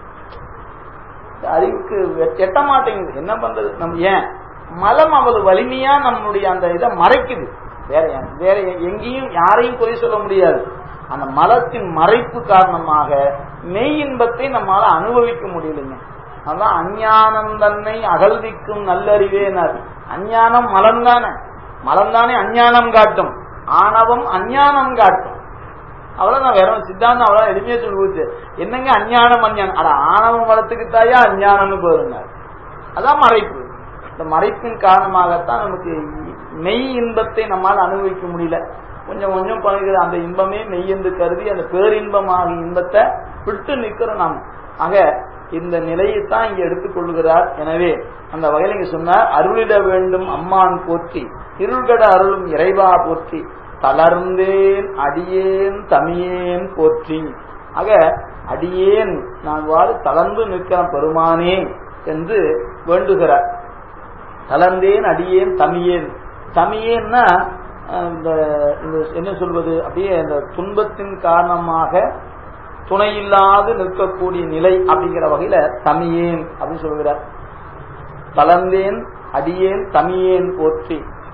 அறிவுக்கு எட்ட மாட்டேங்குது என்ன பண்றது நம்ம ஏன் மலம் அவ்வளவு வலிமையா நம்மளுடைய அந்த இதை மறைக்குது வேற வேற எங்கேயும் யாரையும் குறை சொல்ல முடியாது அந்த மலத்தின் மறைப்பு காரணமாக மெய் இன்பத்தை நம்மளால அனுபவிக்க முடியலைங்க அதான் அஞ்ஞானம் தன்னை அகழ்விக்கும் நல்லறிவேனார் அஞ்ஞானம் மலம் தானே மலம் தானே அஞ்ஞானம் காட்டும் ஆணவம் அஞ்ஞானம் காட்டும் அவ்வளவுதான் வேற சித்தாந்தம் அவ்வளவு எளிமையா சொல்லி போச்சு என்னங்க அஞ்ஞானம் அஞ்ஞானம் அட ஆணவம் வளர்த்துக்கு தாயா அஞ்ஞானம்னு போயிருங்க அதான் மறைப்பு இந்த மறைப்பின் காரணமாகத்தான் நமக்கு மெய் இன்பத்தை நம்மால் அனுபவிக்க முடியல கொஞ்சம் கொஞ்சம் பழகுற அந்த இன்பமே மெய் என்று கருதி அந்த பேரின்பமாக இன்பத்தை விட்டு நிக்கிறோம் நாம் ஆக இந்த நிலையை தான் இங்க எடுத்துக்கொள்கிறார் எனவே அந்த வகையில் இங்க சொன்னார் அருளிட வேண்டும் அம்மான் போற்றி இருள்கட அருளும் இறைவா போற்றி தளர்ந்தேன் அடியேன் தமியேன் போற்றி ஆக அடியேன் நான் வாறு தளர்ந்து நிற்கிற பெருமானே என்று வேண்டுகிறார் தளர்ந்தேன் அடியேன் தமியேன் தமியேன்னா இந்த என்ன சொல்வது அப்படியே அந்த துன்பத்தின் காரணமாக துணையில்லாது நிற்கக்கூடிய நிலை அப்படிங்கிற வகையில தமியேன் அப்படின்னு சொல்கிறார் தளர்ந்தேன் அடியேன் தமியேன் போற்றி